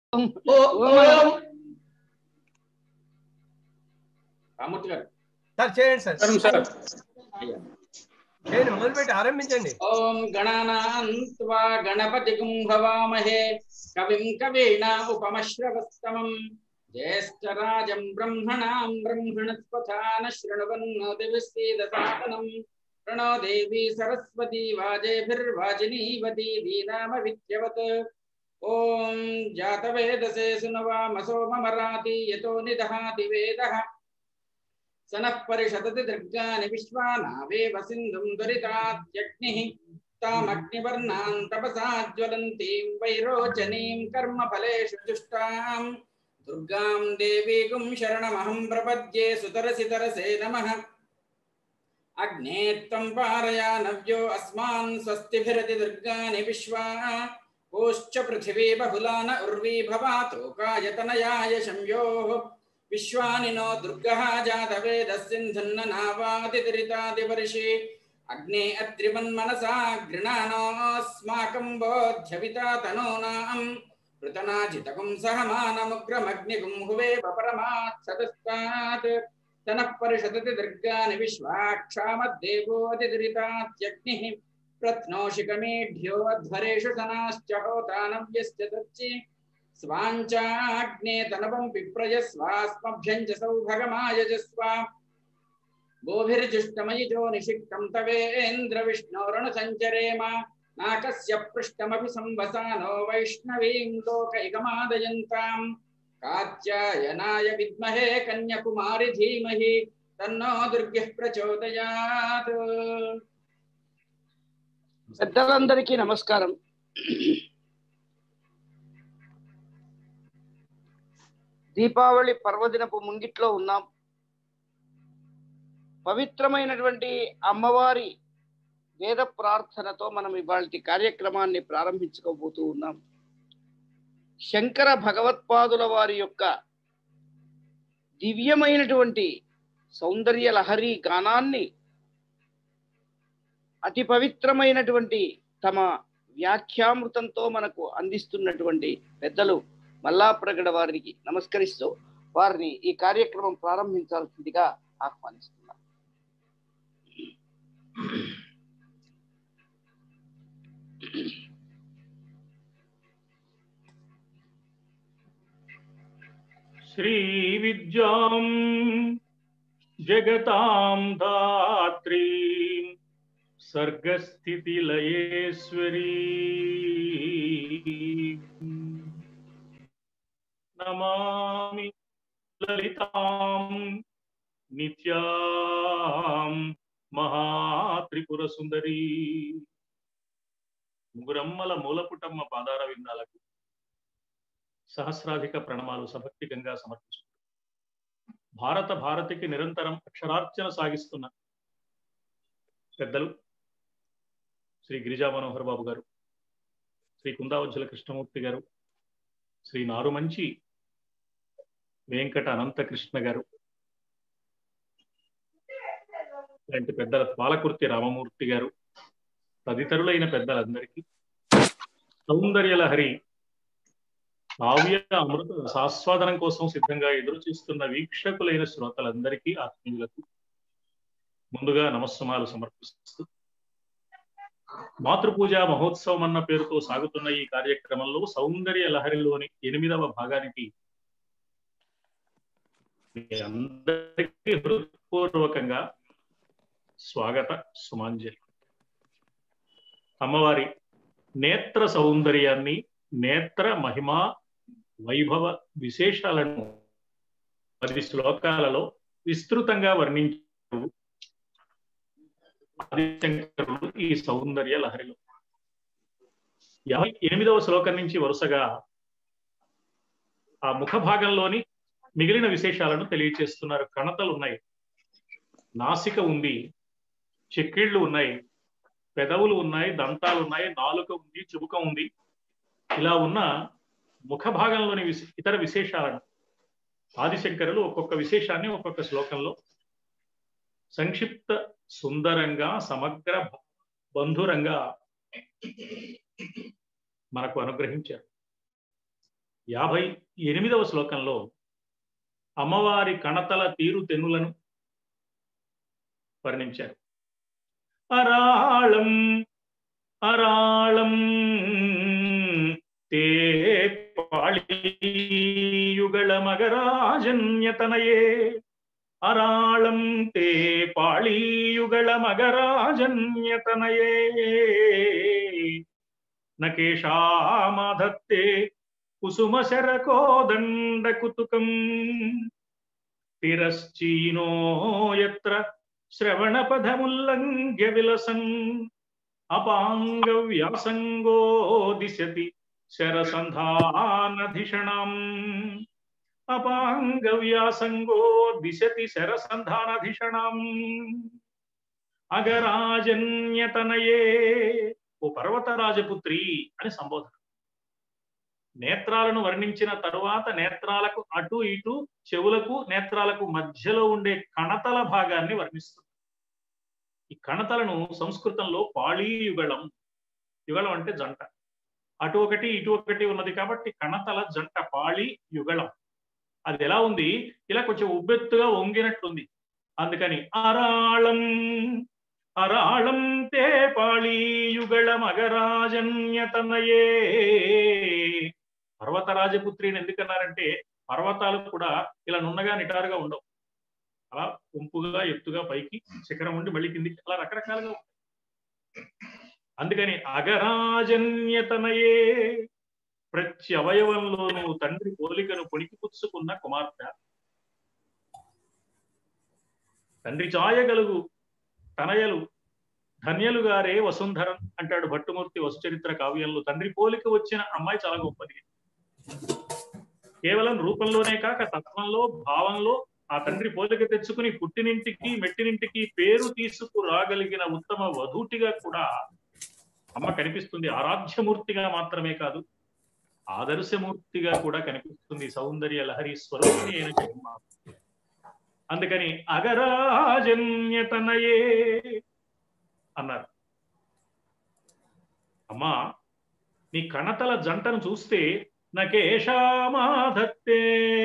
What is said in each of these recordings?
రామూర్తి గారు సార్ చేయండి sir sir sir చేయండి మొదలుపెట్టి ఆరంభించండి ఓం గణానాన్త్వా గణపతిగుం భవామహే కవిం కవీణ ఉపమశ్రవస్తమం జ్యేష్ఠరాజం బ్రహ్మణాం బ్రహ్మణస్పథాన శృణవన్నోతి విశ్వేదసాదనం ప్రణో దేవి సరస్వతి వాజేభిర్వాజినీవతి దీనామ విద్యవత్ ఓం జాతవేదసే సునవామసోమమరాతి యతో నిదహాతి వేదః సనః పరిషదతి దుర్గాని విశ్వానావేవ సింధుం దురితాత్యగ్నిః తామగ్నివర్ణాం తపసా జ్వలంతీం వైరోచనీం కర్మఫలేషు దుష్టాం దుర్గాం దేవీగుం శరణమహం ప్రపద్యే సుతరసి తరసే నమః అగ్నే త్వం పారయానవ్యో అస్మాన్ స్వస్తిభిరతి దుర్గాని విశ్వా ఓశ్చ పృథివీ బహుళాన ఉర్వీ భవాతోకాయతనయాయ శంయోః విశ్వాని నో దుర్గः జాతవేదస్సింధున్ననావాదిరితాదివర్షి అగ్నే అత్రిమన్మనసా గృణానోస్మాకం బోధ్యవితా తనూనాం పృతనాజితకం సహమానముగ్రమగ్నిగుం హువేవ పరమాత్ సతస్తాత్ తనః పరిషదతి దుర్గాని విశ్వాక్షామద్దేవోదిరితాత్యగ్నిః ప్రత్నోషికమేఢ్యో అధ్వరేషు సనాశ్చ హోతానవ్యశ్చ దర్చి స్వాంచాగ్నే తనవం విప్రయస్వాస్మభ్యం చ సౌభగమాయజస్వ గోభిర్జుష్టమయిజో నిషిక్తం తవేంద్ర విష్ణోరణు సంచరేమ నాకస్య పృష్టమపి సంవసానో వైష్ణవీం లోకైకమాదయంతాం కాత్యాయనాయ విద్మహే కన్యకుమారి ధీమహి తన్నో దుర్గః ప్రచోదయాత్ పెద్దలందరికీ నమస్కారం దీపావళి పర్వదినపు ముంగిట్లో ఉన్నాం పవిత్రమైనటువంటి అమ్మవారి వేద ప్రార్థనతో మనం ఇవాళ కార్యక్రమాన్ని ప్రారంభించుకోబోతూ ఉన్నాం శంకర భగవత్పాదుల వారి యొక్క దివ్యమైనటువంటి సౌందర్య లహరి గానాన్ని అతి పవిత్రమైనటువంటి తమ వ్యాఖ్యామృతంతో మనకు అందిస్తున్నటువంటి పెద్దలు మల్లాప్రగడ వారికి నమస్కరిస్తూ వారిని ఈ కార్యక్రమం ప్రారంభించాల్సిందిగా ఆహ్వానిస్తున్నారు श्रीविद्यां जगतां धात्रीं सर्गस्थितिलयेश्वरी नमामि ललितां नित्यां మహాత్రిపురసుందరి ముగురమ్మల మూలపుటమ్మ పాదార విందాలకు సహస్రాధిక ప్రణమాలు సభక్తికంగా సమర్పిస్తుంది భారత భారతికి నిరంతరం అక్షరార్చన సాగిస్తున్న పెద్దలు శ్రీ గిరిజా మనోహర్ బాబు గారు శ్రీ కుందావజ్జల కృష్ణమూర్తి గారు శ్రీ నారుమంచి వెంకట అనంత కృష్ణ గారు లాంటి పెద్దల పాలకుర్తి రామమూర్తి గారు తదితరులైన పెద్దలందరికీ సౌందర్య లహరి కావ్య అమృత సాస్వాదనం కోసం సిద్ధంగా ఎదురు చూస్తున్న వీక్షకులైన శ్రోతలందరికీ ఆత్మీయులకు ముందుగా నమస్సమాలు సమర్పిస్తూ మాతృపూజ మహోత్సవం అన్న పేరుతో సాగుతున్న ఈ కార్యక్రమంలో సౌందర్య లహరిలోని ఎనిమిదవ భాగానికి మీ అందరికీ హృత్పూర్వకంగా స్వాగత సుమాంజలి అమ్మవారి నేత్ర సౌందర్యాన్ని నేత్ర మహిమ వైభవ విశేషాలను పది శ్లోకాలలో విస్తృతంగా వర్ణించారు ఆదిశంకరులు ఈ సౌందర్య లహరిలో యాభై ఎనిమిదవ శ్లోకం నుంచి వరుసగా ఆ ముఖ భాగంలోని మిగిలిన విశేషాలను తెలియచేస్తున్నారు కణతలు ఉన్నాయి నాసిక ఉంది చెక్కిళ్ళు ఉన్నాయి పెదవులు ఉన్నాయి దంతాలు ఉన్నాయి నాలుక ఉంది చెబుక ఉంది ఇలా ఉన్న ముఖ భాగంలోని విశ- ఇతర విశేషాలను ఆదిశంకరులు ఒక్కొక్క విశేషాన్ని ఒక్కొక్క శ్లోకంలో సంక్షిప్త సుందరంగా సమగ్ర భ- బంధురంగా మనకు అనుగ్రహించారు యాభై ఎనిమిదవ శ్లోకంలో అమ్మవారి కణతల తీరు తెన్నులను వర్ణించారు అరాళం అరాళం తే పాళీయుగళ మగరాజన్యతనయే అరాళం తే పాళీయుగళ మగరాజన్యతనయే నకేషామాధత్తే కుసుమ శరకోదండ కుతుకం తిరశ్చీనో యత్ర శ్రవణపథముల్లంఘ్య విలసన్ అపాంగ వ్యాసంగో దిశతి శరసంధానధిషణం అపాంగ వ్యాసంగో దిశతి శరసంధానధిషణం అగరాజన్యతనయే ఓ పర్వతరాజపుత్రి అని సంబోధన నేత్రాలను వర్ణించిన తరువాత నేత్రాలకు అటు ఇటు చెవులకు నేత్రాలకు మధ్యలో ఉండే కణతల భాగాన్ని వర్ణిస్తుంది ఈ కణతలను సంస్కృతంలో పాళీయుగళం యుగళం అంటే జంట అటు ఒకటి ఇటు ఒకటి ఉన్నది కాబట్టి కణతల జంట పాళి యుగళం అది ఎలా ఉంది ఇలా కొంచెం ఉబ్బెత్తుగా వంగినట్టుంది అందుకని అరాళం అరాళం తే పాళీయుగళ మగరాజన్యతనయే పర్వతరాజపుత్రిని ఎందుకన్నారంటే పర్వతాలు కూడా ఇలా నున్నగా నిటారుగా ఉండవు అలా ఉంపుగా ఎత్తుగా పైకి శిఖరం ఉండి మళ్ళీ కిందికి అలా రకరకాలుగా ఉంటాయి అందుకని అగరాజన్యతనయే ప్రతి అవయవంలోనూ తండ్రి పోలికను పుణికిపుచ్చుకున్న కుమార్తె తండ్రి చాయగలుగు తనయలు ధన్యలుగారే వసుంధరం అంటాడు భట్టుమూర్తి వసుచరిత్ర కావ్యంలో తండ్రి పోలిక వచ్చిన అమ్మాయి చాలా గొప్పది కేవలం రూపంలోనే కాక తత్వంలో భావంలో ఆ తండ్రి పోలిక తెచ్చుకుని పుట్టినింటికి మెట్టినింటికి పేరు తీసుకురాగలిగిన ఉత్తమ వధూటిగా కూడా అమ్మ కనిపిస్తుంది ఆరాధ్యమూర్తిగా మాత్రమే కాదు ఆదర్శమూర్తిగా కూడా కనిపిస్తుంది సౌందర్య లహరి స్వరూపిణి అయిన జగన్మాత అందుకని అగరాజన్యతనయే అన్నారు అమ్మా నీ కణతల జంటను చూస్తే నకేషామాధత్తే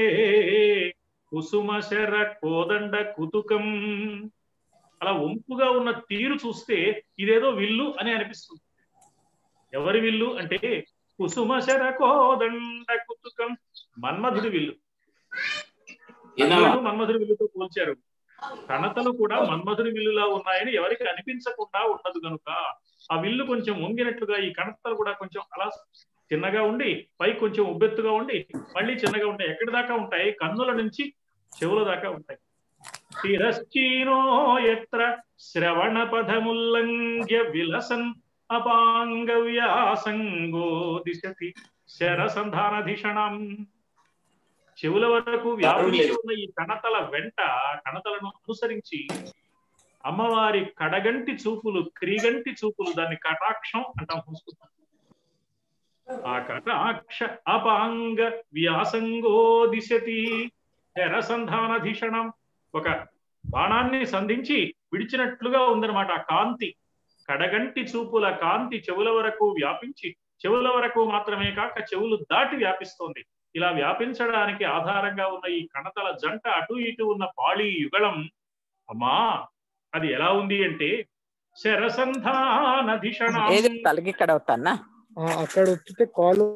కుసుమ శర కోదండ కుతుకం అలా వంపుగా ఉన్న తీరు చూస్తే ఇదేదో విల్లు అని అనిపిస్తుంది ఎవరి విల్లు అంటే కుసుమ శర కోదండ కుతుకం మన్మధుడి విల్లు అర్జునుడు మన్మధుడి విల్లుతో పోల్చారు కణతలు కూడా మన్మధుడి విల్లులా ఉన్నాయని ఎవరికి అనిపించకుండా ఉండదు కనుక ఆ విల్లు కొంచెం వంగినట్లుగా ఈ కణతలు కూడా కొంచెం అలా చిన్నగా ఉండి పై కొంచెం ఉబ్బెత్తుగా ఉండి మళ్ళీ చిన్నగా ఉంటాయి ఎక్కడి దాకా ఉంటాయి కన్నుల నుంచి చెవుల దాకా ఉంటాయి తిరశ్చీనో ఎత్ర శ్రవణ పదముల్లంఘ్య విలసన్ అపాంగ వ్యాసంగో దిశతి శరసంధానధిషణం చెవుల వరకు వ్యాపించి ఉన్న ఈ కణతల వెంట కణతలను అనుసరించి అమ్మవారి కడగంటి చూపులు క్రీగంటి చూపులు దాన్ని కటాక్షం అంటాం సంస్కృతం ఆ కటాక్ష అపాంగ వ్యాసంగో దిశతి శరసంధానధిషణం ఒక బాణాన్ని సంధించి విడిచినట్లుగా ఉందన్నమాట ఆ కాంతి కడగంటి చూపుల కాంతి చెవుల వరకు వ్యాపించి చెవుల వరకు మాత్రమే కాక చెవులు దాటి వ్యాపిస్తోంది ఇలా వ్యాపించడానికి ఆధారంగా ఉన్న ఈ కణతల జంట అటు ఇటు ఉన్న పాళీ యుగళం అమ్మా అది ఎలా ఉంది అంటే శరసంధానధిషణం ఏది తలకి ఇక్కడ అవుతానా ఆ, అక్కడ వచ్చితే కాలు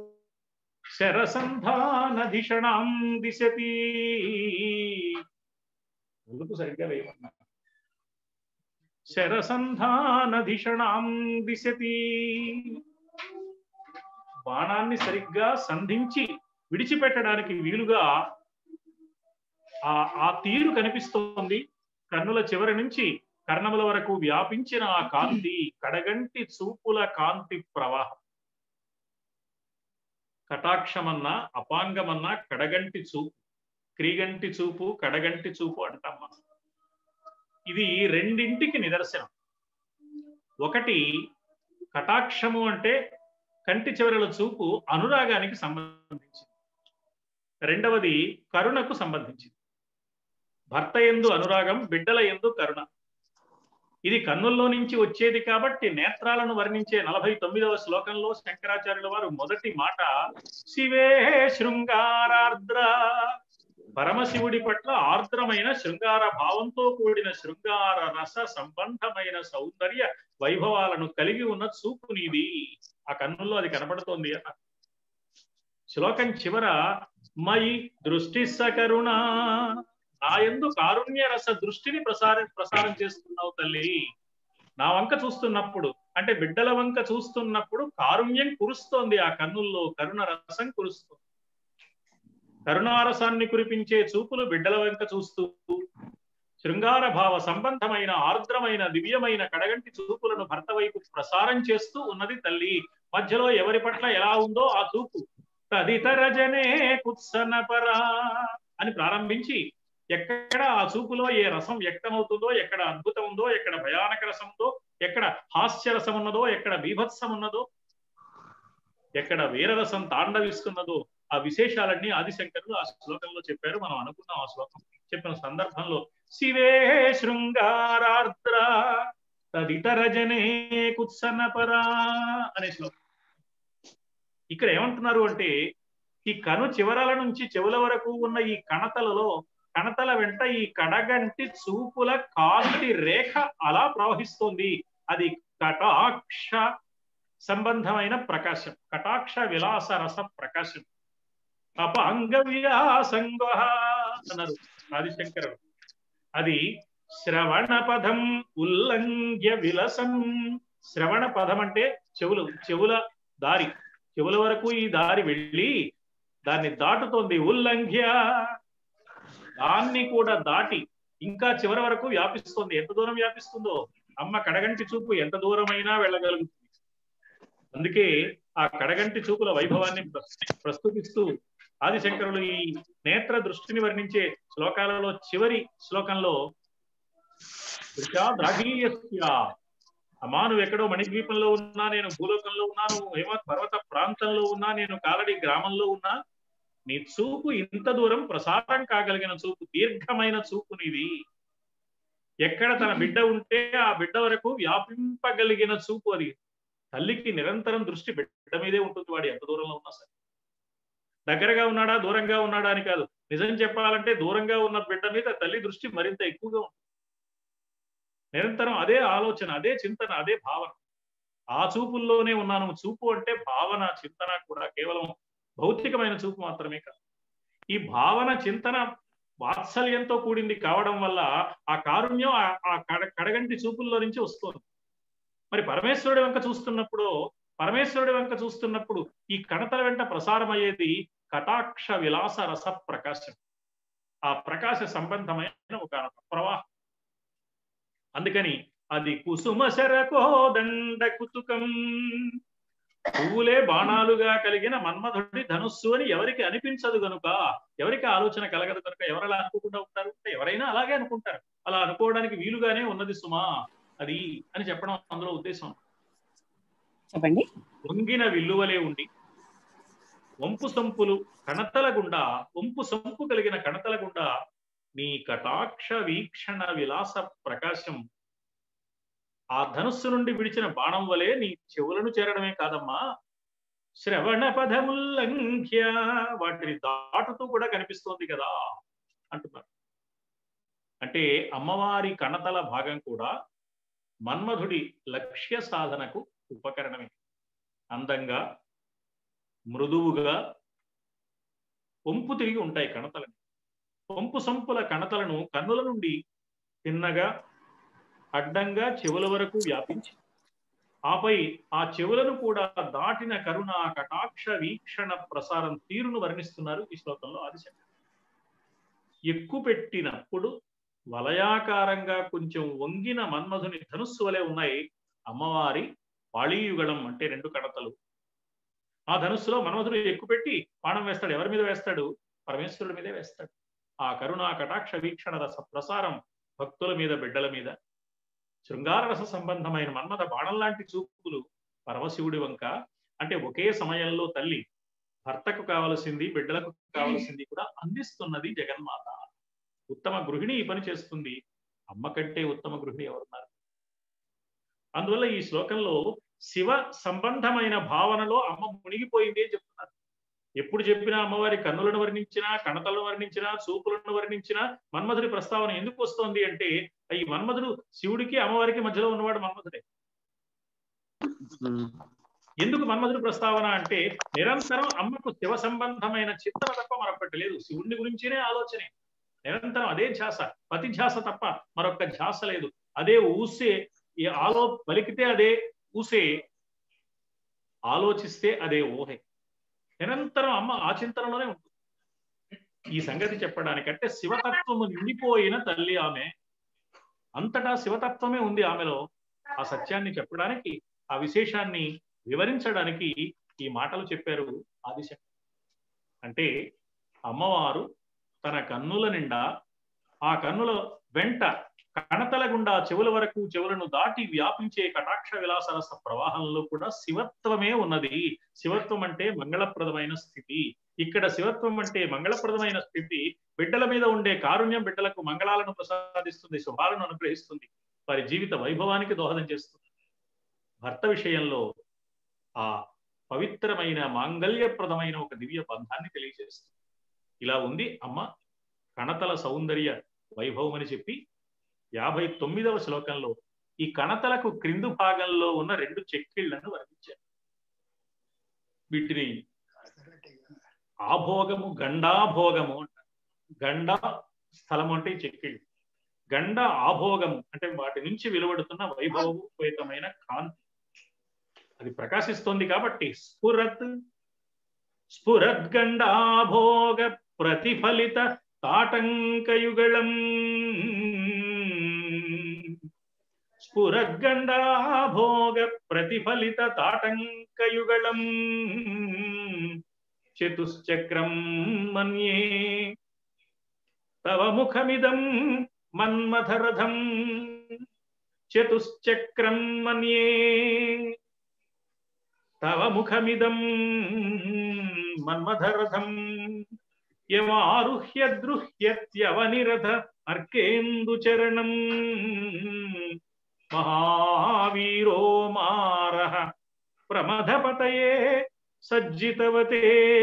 శరసంధానధిషణం దిశతి ఎందుకు సరిగ్గా వేయమన్నా శరసంధానధిషణం దిశతి బాణాన్ని సరిగ్గా సంధించి విడిచిపెట్టడానికి వీలుగా ఆ ఆ తీరు కనిపిస్తోంది కన్నుల చివరి నుంచి కర్ణముల వరకు వ్యాపించిన ఆ కాంతి కడగంటి చూపుల కాంతి ప్రవాహం కటాక్షమన్నా అపాంగమన్నా కడగంటి చూపు క్రీగంటి చూపు కడగంటి చూపు అంటాం మనం ఇది రెండింటికి నిదర్శనం ఒకటి కటాక్షము అంటే కంటి చివరల చూపు అనురాగానికి సంబంధించింది రెండవది కరుణకు సంబంధించింది భర్త ఎందు అనురాగం బిడ్డల ఎందు కరుణ ఇది కన్నుల్లో నుంచి వచ్చేది కాబట్టి నేత్రాలను వర్ణించే నలభై తొమ్మిదవ శ్లోకంలో శంకరాచార్యుల వారు మొదటి మాట శివే శృంగారార్ద్ర పరమశివుడి పట్ల ఆర్ద్రమైన శృంగార భావంతో కూడిన శృంగార రస సంబంధమైన సౌందర్య వైభవాలను కలిగి ఉన్న చూపు నీది ఆ కన్నుల్లో అది కనబడుతోంది అన్న శ్లోకం చివర మయి దృష్టి సకరుణ నా ఎందు కారుణ్య రస దృష్టిని ప్రసారం ప్రసారం చేస్తున్నావు తల్లి నా వంక చూస్తున్నప్పుడు అంటే బిడ్డల వంక చూస్తున్నప్పుడు కారుణ్యం కురుస్తోంది ఆ కన్నుల్లో కరుణ రసం కురుస్తుంది కరుణారసాన్ని కురిపించే చూపులు బిడ్డల వంక చూస్తూ శృంగార భావ సంబంధమైన ఆర్ద్రమైన దివ్యమైన కడగంటి చూపులను భర్త వైపు ప్రసారం చేస్తూ ఉన్నది తల్లి మధ్యలో ఎవరి పట్ల ఎలా ఉందో ఆ చూపు తదితర జనే కుత్సనపరా అని ప్రారంభించి ఎక్కడ ఆ చూపులో ఏ రసం వ్యక్తమవుతుందో ఎక్కడ అద్భుతం ఉందో ఎక్కడ భయానక రసం ఉందో ఎక్కడ హాస్య రసం ఉన్నదో ఎక్కడ బీభత్సం ఉన్నదో ఎక్కడ వీరరసం తాండవిస్తున్నదో ఆ విశేషాలన్నీ ఆదిశంకరులు ఆ శ్లోకంలో చెప్పారు మనం అనుకున్నాం ఆ శ్లోకం చెప్పిన సందర్భంలో శివే శృంగారార్ద్ర తదితర జనే కుత్సనపరా అనే శ్లోకం ఇక్కడ ఏమంటున్నారు అంటే ఈ కను చివరల నుంచి చెవుల వరకు ఉన్న ఈ కణతలలో కణతల వెంట ఈ కడగంటి చూపుల కాంతి రేఖ అలా ప్రవహిస్తోంది అది కటాక్ష సంబంధమైన ప్రకాశం కటాక్ష విలాస రస ప్రకాశం అపాంగ వ్యాసంగ అన్నారు ఆదిశంకరుడు అది శ్రవణ పదం ఉల్లంఘ్య విలసం శ్రవణ పదం అంటే చెవులు చెవుల దారి చెవుల వరకు ఈ దారి వెళ్ళి దాన్ని దాటుతోంది ఉల్లంఘ్య దాన్ని కూడా దాటి ఇంకా చివరి వరకు వ్యాపిస్తుంది ఎంత దూరం వ్యాపిస్తుందో అమ్మ కడగంటి చూపు ఎంత దూరమైనా వెళ్ళగలుగుతుంది అందుకే ఆ కడగంటి చూపుల వైభవాన్ని ప్రస్తుతిస్తూ ఆదిశంకరులు ఈ నేత్ర దృష్టిని వర్ణించే శ్లోకాలలో చివరి శ్లోకంలో అమ్మా నువ్వు ఎక్కడో మణిద్వీపంలో ఉన్నా నేను భూలోకంలో ఉన్నాను హేమత్ పర్వత ప్రాంతంలో ఉన్నా నేను కాలడి గ్రామంలో ఉన్నా నీ చూపు ఇంత దూరం ప్రసారం కాగలిగిన చూపు దీర్ఘమైన చూపు నీది ఎక్కడ తన బిడ్డ ఉంటే ఆ బిడ్డ వరకు వ్యాపింపగలిగిన చూపు అది తల్లికి నిరంతరం దృష్టి బిడ్డ మీదే ఉంటుంది వాడు ఎంత దూరంలో ఉన్నా సరే దగ్గరగా ఉన్నాడా దూరంగా ఉన్నాడా అని కాదు నిజం చెప్పాలంటే దూరంగా ఉన్న బిడ్డ మీద తల్లి దృష్టి మరింత ఎక్కువగా ఉంటుంది నిరంతరం అదే ఆలోచన అదే చింతన అదే భావన ఆ చూపుల్లోనే ఉన్నాను చూపు అంటే భావన చింతన కూడా కేవలం భౌతికమైన చూపు మాత్రమే కాదు ఈ భావన చింతన వాత్సల్యంతో కూడింది కావడం వల్ల ఆ కారుణ్యం ఆ కడ కడగంటి చూపుల్లో నుంచి వస్తుంది మరి పరమేశ్వరుడి వంక చూస్తున్నప్పుడు పరమేశ్వరుడి వంక చూస్తున్నప్పుడు ఈ కణతల వెంట ప్రసారం అయ్యేది కటాక్ష విలాస రస ప్రకాశం ఆ ప్రకాశ సంబంధమైన ఒక ప్రవాహం అందుకని అది కుసుమ శరకోదండ కుతుకం పువ్వులే బాణాలుగా కలిగిన మన్మధుడి ధనుస్సు అని ఎవరికి అనిపించదు గనుక ఎవరికి ఆలోచన కలగదు కనుక ఎవరు అలా అనుకోకుండా ఉంటారు అంటే ఎవరైనా అలాగే అనుకుంటారు అలా అనుకోవడానికి వీలుగానే ఉన్నది సుమా అది అని చెప్పడం అందులో ఉద్దేశం చెప్పండి వంగిన విల్లువలే ఉండి వంపు సంపులు కణతల గుండా వంపు సంపు కలిగిన కణతల గుండా నీ కటాక్ష వీక్షణ విలాస ప్రకాశం ఆ ధనుస్సు నుండి విడిచిన బాణం వలె నీ చెవులను చేరడమే కాదమ్మా శ్రవణ పదముల్లంఘ్య వాటిని దాటుతూ కూడా కనిపిస్తోంది కదా అంటున్నారు అంటే అమ్మవారి కణతల భాగం కూడా మన్మధుడి లక్ష్య సాధనకు ఉపకరణమే అందంగా మృదువుగా పొంపు తిరిగి ఉంటాయి కణతలని పొంపు సంపుల కణతలను కన్నుల నుండి తిన్నగా అడ్డంగా చెవుల వరకు వ్యాపించి ఆపై ఆ చెవులను కూడా దాటిన కరుణ కటాక్ష వీక్షణ ప్రసారం తీరును వర్ణిస్తున్నారు ఈ శ్లోకంలో ఆదిశంకర్ ఎక్కువ పెట్టినప్పుడు వలయాకారంగా కొంచెం వంగిన మన్మధుని ధనుస్సు వలె ఉన్నాయి అమ్మవారి పాళీయుగళం అంటే రెండు కడతలు ఆ ధనుస్సులో మన్మధుడు ఎక్కుపెట్టి బాణం వేస్తాడు ఎవరి మీద వేస్తాడు పరమేశ్వరుడి మీదే వేస్తాడు ఆ కరుణా కటాక్ష వీక్షణ రస ప్రసారం భక్తుల మీద బిడ్డల మీద శృంగార రస సంబంధమైన మన్మథ బాణం లాంటి చూపులు పరమశివుడి వంక అంటే ఒకే సమయంలో తల్లి భర్తకు కావలసింది బిడ్డలకు కావలసింది కూడా అందిస్తున్నది జగన్మాత ఉత్తమ గృహిణి ఈ పని చేస్తుంది అమ్మ కంటే ఉత్తమ గృహిణి ఎవరున్నారు అందువల్ల ఈ శ్లోకంలో శివ సంబంధమైన భావనలో అమ్మ మునిగిపోయింది అని చెప్తున్నారు ఎప్పుడు చెప్పినా అమ్మవారి కన్నులను వర్ణించినా కణతలను వర్ణించినా చూపులను వర్ణించినా మన్మధుడి ప్రస్తావన ఎందుకు వస్తోంది అంటే ఈ మన్మధుడు శివుడికి అమ్మవారికి మధ్యలో ఉన్నవాడు మన్మధుడే ఎందుకు మన్మధుడి ప్రస్తావన అంటే నిరంతరం అమ్మకు శివ సంబంధమైన చింతన తప్ప మరొకటి లేదు శివుడిని గురించినే ఆలోచనే నిరంతరం అదే ధ్యాస పతి ధ్యాస తప్ప మరొక ధ్యాస లేదు అదే ఊసే ఈ ఆలో పలికితే అదే ఊసే ఆలోచిస్తే అదే ఊహే నిరంతరం అమ్మ ఆ చింతనలోనే ఉంటుంది ఈ సంగతి చెప్పడానికంటే శివతత్వము నిండిపోయిన తల్లి ఆమె అంతటా శివతత్వమే ఉంది ఆమెలో ఆ సత్యాన్ని చెప్పడానికి ఆ విశేషాన్ని వివరించడానికి ఈ మాటలు చెప్పారు ఆదిశక్తి అంటే అమ్మవారు తన కన్నుల నిండా ఆ కన్నుల వెంట కణతల గుండా చెవుల వరకు చెవులను దాటి వ్యాపించే కటాక్ష విలాసరస ప్రవాహంలో కూడా శివత్వమే ఉన్నది శివత్వం అంటే మంగళప్రదమైన స్థితి ఇక్కడ శివత్వం అంటే మంగళప్రదమైన స్థితి బిడ్డల మీద ఉండే కారుణ్యం బిడ్డలకు మంగళాలను ప్రసాదిస్తుంది శుభాలను అనుగ్రహిస్తుంది వారి జీవిత వైభవానికి దోహదం చేస్తుంది భర్త విషయంలో ఆ పవిత్రమైన మాంగళ్యప్రదమైన ఒక దివ్య బంధాన్ని తెలియజేస్తుంది ఇలా ఉంది అమ్మ కణతల సౌందర్య వైభవం అని చెప్పి యాభై తొమ్మిదవ శ్లోకంలో ఈ కణతలకు క్రిందు భాగంలో ఉన్న రెండు చెక్కిళ్లను వర్ణించారు వీటిని ఆభోగము గండాభోగము అంటారు గండ స్థలము అంటే ఈ చెక్కిళ్ళు గండ ఆభోగము అంటే వాటి నుంచి వెలువడుతున్న వైభవపేతమైన కాంతి అది ప్రకాశిస్తోంది కాబట్టి స్ఫురత్ స్ఫురద్గండాభోగ ప్రతిఫలిత తాటంకయుగళం స్ఫురద్గండాభోగ ప్రతిఫలిత తాటంకయుగళం చతుశ్చక్రం మన్యే తవ ముఖమిదం మన్మథరథం చతుశ్చక్రం మన్యే తవ ముఖమిదం మన్మథరథం యమారుహ్య దృహ్యత్యవనిరథ అర్కేందుచరణం మహావీరో మారః ప్రమథపతయే సజ్జితవతే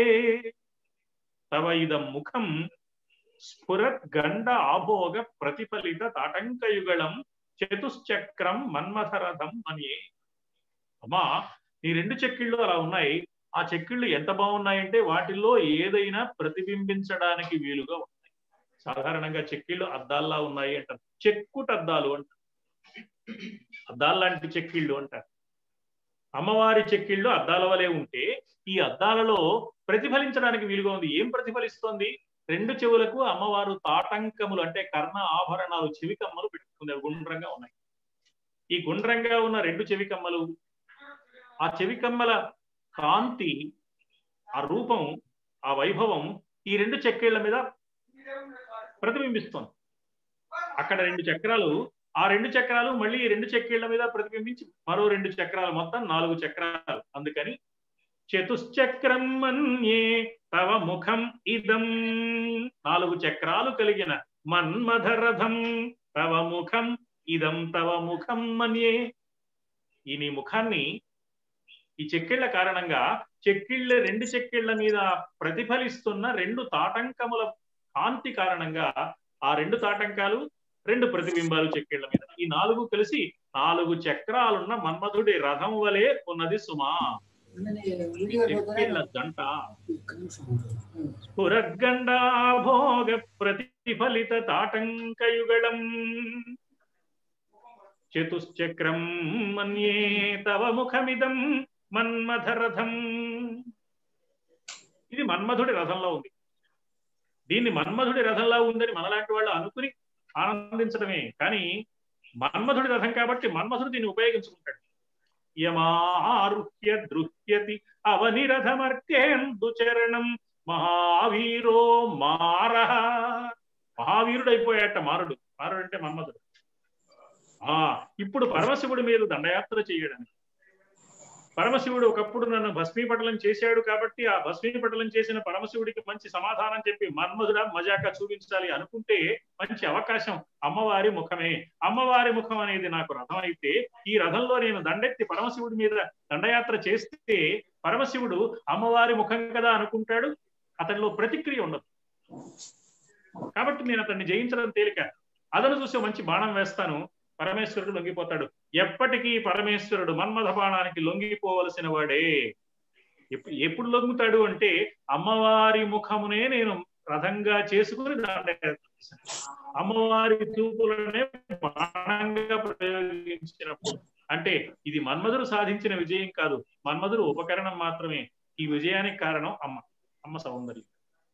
తవ ఇదం ముఖం స్ఫురత్ గండ ఆభోగ ప్రతిఫలిత తాటంకయుగళం చతుశ్చక్రం మన్మథరథం అనే అమ్మా ఈ రెండు చెక్కిళ్ళు అలా ఉన్నాయి ఆ చెక్కిళ్ళు ఎంత బాగున్నాయంటే వాటిల్లో ఏదైనా ప్రతిబింబించడానికి వీలుగా ఉన్నాయి సాధారణంగా చెక్కిళ్ళు అద్దాల్లా ఉన్నాయి అంటారు చెక్కుటద్దాలు అంటారు అద్దాల్లాంటి చెక్కిళ్ళు అంటారు అమ్మవారి చెక్కిళ్ళు అద్దాల వలె ఉంటే ఈ అద్దాలలో ప్రతిఫలించడానికి వీలుగా ఉంది ఏం ప్రతిఫలిస్తోంది రెండు చెవులకు అమ్మవారు తాటంకములు అంటే కర్ణ ఆభరణాలు చెవికమ్మలు పెట్టుకుంది గుండ్రంగా ఉన్నాయి ఈ గుండ్రంగా ఉన్న రెండు చెవికమ్మలు ఆ చెవికమ్మల కాంతి ఆ రూపం ఆ వైభవం ఈ రెండు చక్రీల మీద ప్రతిబింబిస్తోంది అక్కడ రెండు చక్రాలు ఆ రెండు చక్రాలు మళ్ళీ ఈ రెండు చక్రీల మీద ప్రతిబింబించి మరో రెండు చక్రాలు మొత్తం నాలుగు చక్రాలు అందుకని చతుశ్చక్రం మన్యే తవ ముఖం ఇదం నాలుగు చక్రాలు కలిగిన మన్మధరథం తవ ముఖం ఇదం తవ ముఖం మన్యే ఈ నీ ముఖాన్ని ఈ చెక్కిళ్ల కారణంగా చెక్కిళ్ళ రెండు చెక్కిళ్ల మీద ప్రతిఫలిస్తున్న రెండు తాటంకముల కాంతి కారణంగా ఆ రెండు తాటంకాలు రెండు ప్రతిబింబాలు చెక్కిళ్ల మీద ఈ నాలుగు కలిసి నాలుగు చక్రాలున్న మన్మధుడి రథం వలె ఉన్నది సుమా చెక్కిళ్ల జంట పురగండాభోగ ప్రతిఫలిత తాటంకయుగళం చతుశ్చక్రం మన్యే తవ ముఖమిదం మన్మథరథం ఇది మన్మధుడి రథంలో ఉంది దీన్ని మన్మధుడి రథంలా ఉందని మనలాంటి వాళ్ళు అనుకుని ఆనందించడమే కానీ మన్మధుడి రథం కాబట్టి మన్మధుడు దీన్ని ఉపయోగించుకుంటాడు యమారుహ్య దృహ్యతి అవనిరథమర్కేందుచరణం మహావీరో మార మహావీరుడు అయిపోయాట మారుడు మారుడు అంటే మన్మధుడు ఆ ఇప్పుడు పరమశివుడి మీద దండయాత్ర చేయడానికి పరమశివుడు ఒకప్పుడు నన్ను భస్మీపటలం చేశాడు కాబట్టి ఆ భస్మీపటలం చేసిన పరమశివుడికి మంచి సమాధానం చెప్పి మన్మధుడ మజాక చూపించాలి అనుకుంటే మంచి అవకాశం అమ్మవారి ముఖమే అమ్మవారి ముఖం అనేది నాకు రథం అయితే ఈ రథంలో నేను దండెత్తి పరమశివుడి మీద దండయాత్ర చేస్తే పరమశివుడు అమ్మవారి ముఖం కదా అనుకుంటాడు అతనిలో ప్రతిక్రియ ఉండదు కాబట్టి నేను అతన్ని జయించడం తేలిక అదను చూసి మంచి బాణం వేస్తాను పరమేశ్వరుడు లొంగిపోతాడు ఎప్పటికీ పరమేశ్వరుడు మన్మథ బాణానికి లొంగిపోవలసిన వాడే ఎప్పు- ఎప్పుడు లొంగుతాడు అంటే అమ్మవారి ముఖమునే నేను రథంగా చేసుకుని దండయాత్ర చేశాను. అమ్మవారి చూపులనే బాణంగా ప్రయోగించినప్పుడు అంటే ఇది మన్మధుడు సాధించిన విజయం కాదు మన్మధుడు ఉపకరణం మాత్రమే ఈ విజయానికి కారణం అమ్మ అమ్మ సౌందర్యం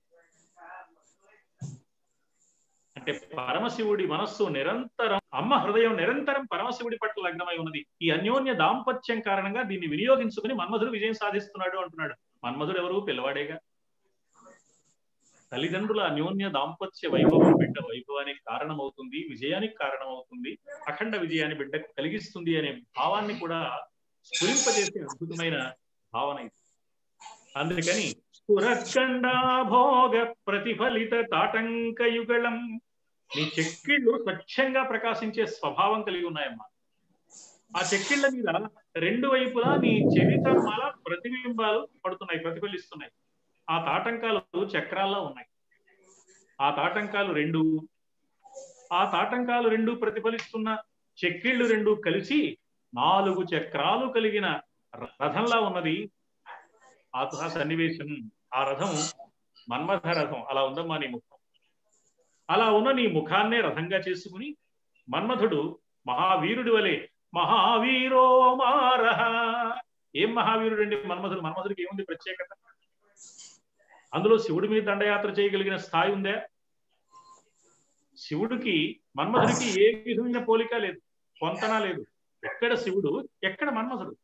అంటే పరమశివుడి మనస్సు నిరంతరం అమ్మ హృదయం నిరంతరం పరమశివుడి పట్ల లగ్నమై ఉన్నది ఈ అన్యోన్య దాంపత్యం కారణంగా దీన్ని వినియోగించుకుని మన్మధుడు విజయం సాధిస్తున్నాడు అంటున్నాడు మన్మధుడు ఎవరు పిల్లవాడేగా తల్లిదండ్రుల అన్యోన్య దాంపత్య వైభవం బిడ్డ వైభవానికి కారణమవుతుంది విజయానికి కారణమవుతుంది అఖండ విజయాన్ని బిడ్డకు కలిగిస్తుంది అనే భావాన్ని కూడా స్ఫురింపజేసే అద్భుతమైన భావన ఇది అందుకని పురఖండాభోగ ప్రతిఫలిత తాటంక యుగళం నీ చెక్కిళ్ళు స్వచ్ఛంగా ప్రకాశించే స్వభావం కలిగి ఉన్నాయమ్మా ఆ చెక్కిళ్ళ మీద రెండు వైపులా నీ చరిత్రమాల ప్రతిబింబాలు పడుతున్నాయి ప్రతిఫలిస్తున్నాయి ఆ తాటంకాలు చక్రాల్లో ఉన్నాయి ఆ తాటంకాలు రెండు ఆ తాటంకాలు రెండు ప్రతిఫలిస్తున్న చెక్కిళ్ళు రెండు కలిసి నాలుగు చక్రాలు కలిగిన రథంలా ఉన్నది ఆ ఆ సన్నివేశం ఆ రథం మన్మథ రథం అలా ఉందమ్మా నీ ముఖం అలా ఉన్న నీ ముఖాన్నే రథంగా చేసుకుని మన్మథుడు మహావీరుడి వలె మహావీరో మారహ ఏం మహావీరుడు అండి మన్మథుడు మన్మథుడికి ఏముంది ప్రత్యేకత అందులో శివుడి మీద దండయాత్ర చేయగలిగిన స్థాయి ఉందా శివుడికి మన్మథుడికి ఏ విధమైన పోలిక లేదు పొంతన లేదు ఎక్కడ శివుడు ఎక్కడ మన్మథుడు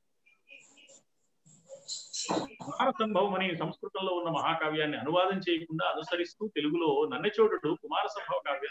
కుమార సంభవం అని సంస్కృతంలో ఉన్న మహాకావ్యాన్ని అనువాదం చేయకుండా అనుసరిస్తూ తెలుగులో నన్నచోడుడు కుమార సంభవ కావ్యం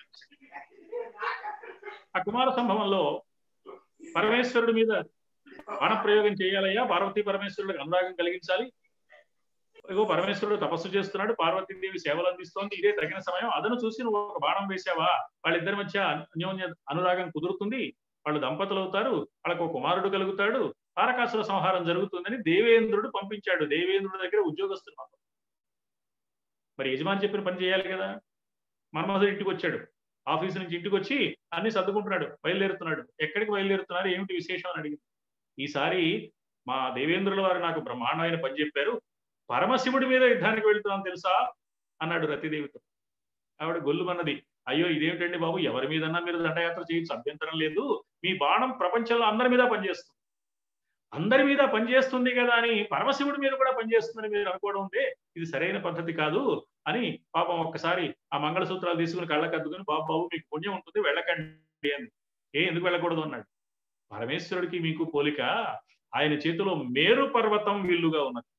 ఆ కుమార సంభవంలో పరమేశ్వరుడి మీద బాణప్రయోగం చేయాలయ్యా పార్వతీ పరమేశ్వరుడికి అనురాగం కలిగించాలి ఇగో పరమేశ్వరుడు తపస్సు చేస్తున్నాడు పార్వతీదేవి సేవలు అందిస్తోంది ఇదే తగిన సమయం అదను చూసి నువ్వు ఒక బాణం వేసావా వాళ్ళిద్దరి మధ్య అన్యోన్య అనురాగం కుదురుతుంది వాళ్ళు దంపతులు అవుతారు వాళ్ళకు ఒక కుమారుడు కలుగుతాడు తారకాసుర సంహారం జరుగుతుందని దేవేంద్రుడు పంపించాడు దేవేంద్రుడి దగ్గర ఉద్యోగస్తులు మాత్రం. మరి యజమాని చెప్పిన పని చేయాలి కదా మన్మధుడు ఇంటికి వచ్చాడు ఆఫీస్ నుంచి ఇంటికి వచ్చి అన్ని సర్దుకుంటున్నాడు బయలుదేరుతున్నాడు ఎక్కడికి బయలుదేరుతున్నారు ఏమిటి విశేషం అని అడిగింది ఈసారి మా దేవేంద్రుల వారు నాకు బ్రహ్మాండమైన పని చెప్పారు పరమశివుడి మీద యుద్ధానికి వెళ్తున్నాం తెలుసా అన్నాడు రతిదేవితో ఆవిడ గొల్లుమన్నది అయ్యో ఇదేమిటండి బాబు ఎవరి మీదన్నా మీరు దండయాత్ర చేయొచ్చు అభ్యంతరం లేదు మీ బాణం ప్రపంచంలో అందరి మీద పనిచేస్తుంది అందరి మీద పనిచేస్తుంది కదా అని పరమశివుడి మీద కూడా పనిచేస్తుందని మీరు అనుకోవడం ఉంటే ఇది సరైన పద్ధతి కాదు అని పాపం ఒక్కసారి ఆ మంగళసూత్రాలు తీసుకుని కళ్ళకద్దుకుని బాబు బాబు మీకు పుణ్యం ఉంటుంది వెళ్ళకండి అని ఏ ఎందుకు వెళ్ళకూడదు అన్నాడు పరమేశ్వరుడికి మీకు పోలిక ఆయన చేతిలో మేరు పర్వతం విల్లుగా ఉన్నది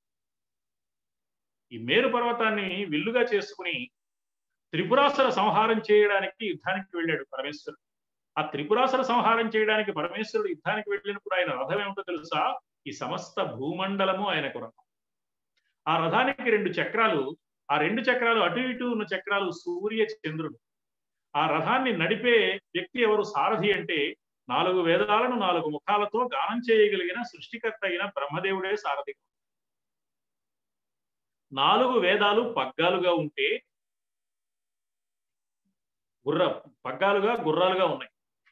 ఈ మేరు పర్వతాన్ని విల్లుగా చేసుకుని త్రిపురాసుర సంహారం చేయడానికి యుద్ధానికి వెళ్ళాడు పరమేశ్వరుడు ఆ త్రిపురాసుర సంహారం చేయడానికి పరమేశ్వరుడు యుద్ధానికి వెళ్ళినప్పుడు ఆయన రథం ఏమిటో తెలుసా ఈ సమస్త భూమండలము ఆయనకు రథం ఆ రథానికి రెండు చక్రాలు ఆ రెండు చక్రాలు అటు ఇటు ఉన్న చక్రాలు సూర్య చంద్రుడు ఆ రథాన్ని నడిపే వ్యక్తి ఎవరు సారథి అంటే నాలుగు వేదాలను నాలుగు ముఖాలతో గానం చేయగలిగిన సృష్టికర్త అయిన బ్రహ్మదేవుడే సారథి నాలుగు వేదాలు పగ్గాలుగా ఉంటే గుర్ర పగ్గాలుగా గుర్రాలుగా ఉన్నాయి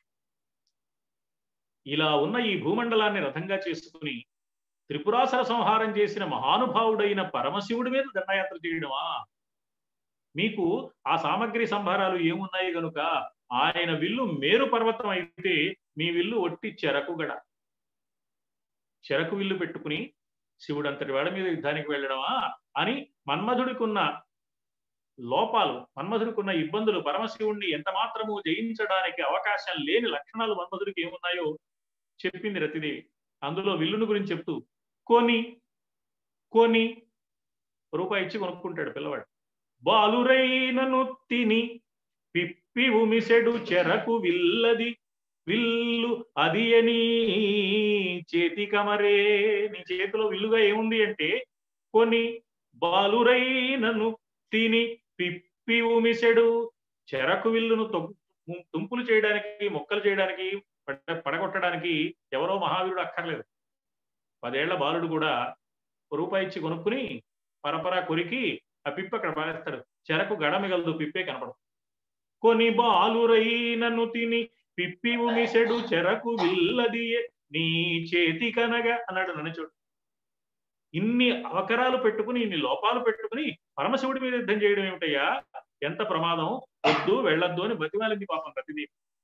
ఇలా ఉన్న ఈ భూమండలాన్ని రథంగా చేసుకుని త్రిపురాసుర సంహారం చేసిన మహానుభావుడైన పరమశివుడి మీద దండయాత్ర చేయడమా మీకు ఆ సామగ్రి సంభారాలు ఏమున్నాయి గనుక ఆయన విల్లు మేరు పర్వతం అయితే మీ విల్లు ఒట్టి చెరకుగడ చెరకు విల్లు పెట్టుకుని శివుడు అంతటి వాడి మీద యుద్ధానికి వెళ్ళడమా అని మన్మధుడికున్న లోపాలు మన్మధుడికున్న ఇబ్బందులు పరమశివుణ్ణి ఎంత మాత్రము జయించడానికి అవకాశం లేని లక్షణాలు మన్మధుడికి ఏమున్నాయో చెప్పింది రతిదేవి అందులో విల్లును గురించి చెప్తూ కొని కొని రూపాయి ఇచ్చి కొనుక్కుంటాడు పిల్లవాడు బాలురైనను తిని పిప్పి ఉమిసెడు చెరకు విల్లది విల్లు అది అని చేతి కమరే నీ చేతిలో విల్లుగా ఏముంది అంటే కొన్ని బాలురైనను తిని పిప్పి ఉమిసెడు చెరకు విల్లును తొ- తుంపులు చేయడానికి మొక్కలు చేయడానికి పడ- పడగొట్టడానికి ఎవరో మహావీరుడు అక్కర్లేదు పదేళ్ల బాలుడు కూడా రూపాయి ఇచ్చి కొనుక్కుని పరపరా కొరికి ఆ పిప్ప అక్కడ పారేస్తాడు చెరకు గడ మిగలదు పిప్పే కనపడదు కొని బాలురైనను తిని పిప్పి ఉమిసెడు చెరకు విల్లది నీ చేతి కనగా అన్నాడు నన్ను చూడు ఇన్ని అవకరాలు పెట్టుకుని ఇన్ని లోపాలు పెట్టుకుని పరమశివుడి మీద యుద్ధం చేయడం ఏమిటయ్యా ఎంత ప్రమాదం వద్దు వెళ్ళొద్దు అని బతిమాలింది పాపం ప్రతిదీ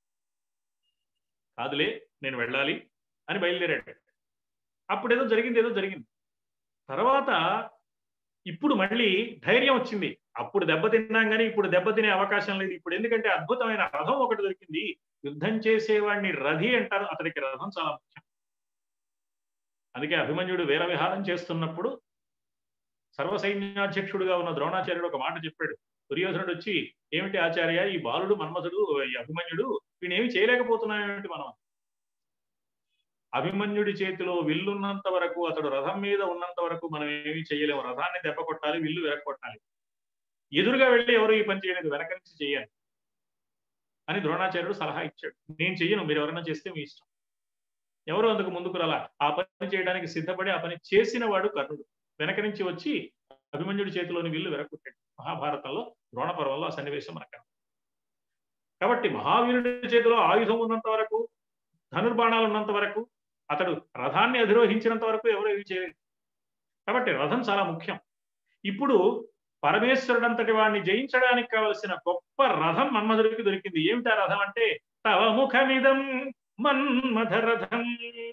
కాదులే నేను వెళ్ళాలి అని బయలుదేరాడు అప్పుడు ఏదో జరిగింది ఏదో జరిగింది తర్వాత ఇప్పుడు మళ్ళీ ధైర్యం వచ్చింది అప్పుడు దెబ్బతిన్నాం కానీ ఇప్పుడు దెబ్బతినే అవకాశం లేదు ఇప్పుడు ఎందుకంటే అద్భుతమైన రథం ఒకటి దొరికింది యుద్ధం చేసేవాడిని రథి అంటారు అతనికి రథం చాలా ముఖ్యం అందుకే అభిమన్యుడు వీర విహారం చేస్తున్నప్పుడు సర్వసైన్యాధ్యక్షుడుగా ఉన్న ద్రోణాచార్యుడు ఒక మాట చెప్పాడు దుర్యోధనుడు వచ్చి ఏమిటి ఆచార్య ఈ బాలుడు మన్మథుడు ఈ అభిమన్యుడు వీణేమి చేయలేకపోతున్నాయేమిటి మనం అభిమన్యుడి చేతిలో విల్లున్నంత వరకు అతడు రథం మీద ఉన్నంత వరకు మనం ఏమీ చేయలేము రథాన్ని దెబ్బ కొట్టాలి విల్లు వెనక్కొట్టాలి ఎదురుగా వెళ్ళి ఎవరు ఈ పని చేయలేదు వెనక నుంచి చేయాలి అని ద్రోణాచార్యుడు సలహా ఇచ్చాడు నేను చెయ్యను మీరు ఎవరైనా చేస్తే మీ ఇష్టం ఎవరు అందుకు ముందుకు రాలా ఆ పని చేయడానికి సిద్ధపడి ఆ పని చేసిన వాడు కర్ణుడు వెనక నుంచి వచ్చి అభిమన్యుడి చేతిలోని విల్లు వెనక్కొట్టాడు మహాభారతంలో ద్రోణ పర్వంలో ఆ సన్నివేశం మనకు కనపడుతుంది. కాబట్టి మహావీరుడి చేతిలో ఆయుధం ఉన్నంత వరకు ధనుర్బాణాలు ఉన్నంత వరకు అతడు రథాన్ని అధిరోహించినంత వరకు ఎవరు ఏమి చేయలేదు కాబట్టి రథం చాలా ముఖ్యం ఇప్పుడు పరమేశ్వరుడంతటి వాడిని జయించడానికి కావలసిన గొప్ప రథం మన్మధుడికి దొరికింది ఏమిటా రథం అంటే తవ ముఖమిదం మన్మథ రథం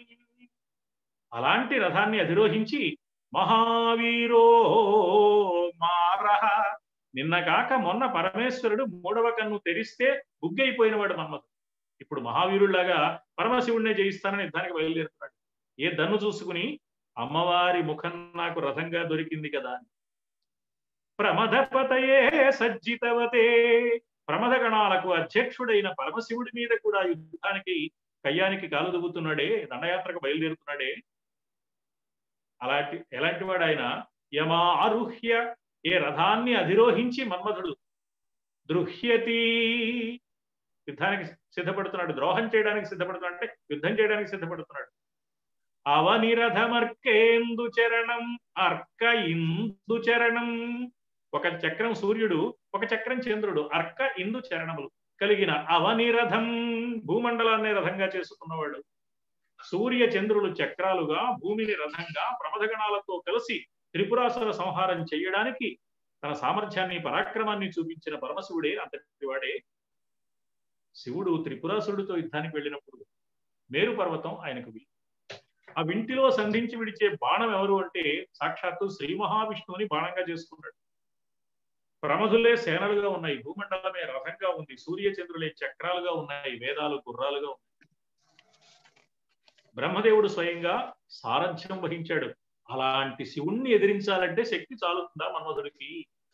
అలాంటి రథాన్ని అధిరోహించి మహావీరో మారహ నిన్న కాక మొన్న పరమేశ్వరుడు మూడవ కన్ను తెరిస్తే బుగ్గైపోయినవాడు మన్మథుడు ఇప్పుడు మహావీరుడిలాగా పరమశివుడినే జయిస్తానని యుద్ధానికి బయలుదేరుతున్నాడు ఏ దన్ను చూసుకుని అమ్మవారి ముఖం నాకు రథంగా దొరికింది కదా అని ప్రమదపతయే సజ్జితవతే ప్రమద గణాలకు అధ్యక్షుడైన పరమశివుడి మీద కూడా యుద్ధానికి కయ్యానికి కాలు దువ్వుతున్నాడే దండయాత్రకు బయలుదేరుతున్నాడే అలాంటి ఎలాంటి వాడు ఆయన యమా ఆరుహ్య ఏ రథాన్ని అధిరోహించి మన్మధుడు దృహ్యతి యుద్ధానికి సిద్ధపడుతున్నాడు ద్రోహం చేయడానికి సిద్ధపడుతున్నాడు అంటే యుద్ధం చేయడానికి సిద్ధపడుతున్నాడు అవనిరథమర్కేందు చరణం అర్క ఇందు చరణం ఒక చక్రం సూర్యుడు ఒక చక్రం చంద్రుడు అర్క ఇందు చరణములు కలిగిన అవనిరథం భూమండలాన్ని రథంగా చేసుకున్నవాడు సూర్య చంద్రులు చక్రాలుగా భూమిని రథంగా ప్రమథగణాలతో కలిసి త్రిపురాసుర సంహారం చేయడానికి తన సామర్థ్యాన్ని పరాక్రమాన్ని చూపించిన పరమశివుడే అంతటి వాడే శివుడు త్రిపురాసురుడితో యుద్ధానికి వెళ్ళినప్పుడు మేరు పర్వతం ఆయనకు విల్లు ఆ వింటిలో సంధించి విడిచే బాణం ఎవరు అంటే సాక్షాత్తు శ్రీ మహావిష్ణువుని బాణంగా చేసుకున్నాడు ప్రమధులే సేనలుగా ఉన్నాయి భూమండలమే రథంగా ఉంది సూర్యచంద్రులే చక్రాలుగా ఉన్నాయి వేదాలు గుర్రాలుగా ఉన్నాయి బ్రహ్మదేవుడు స్వయంగా సారథ్యం వహించాడు అలాంటి శివుణ్ణి ఎదిరించాలంటే శక్తి చాలుతుందా మన్మధుడికి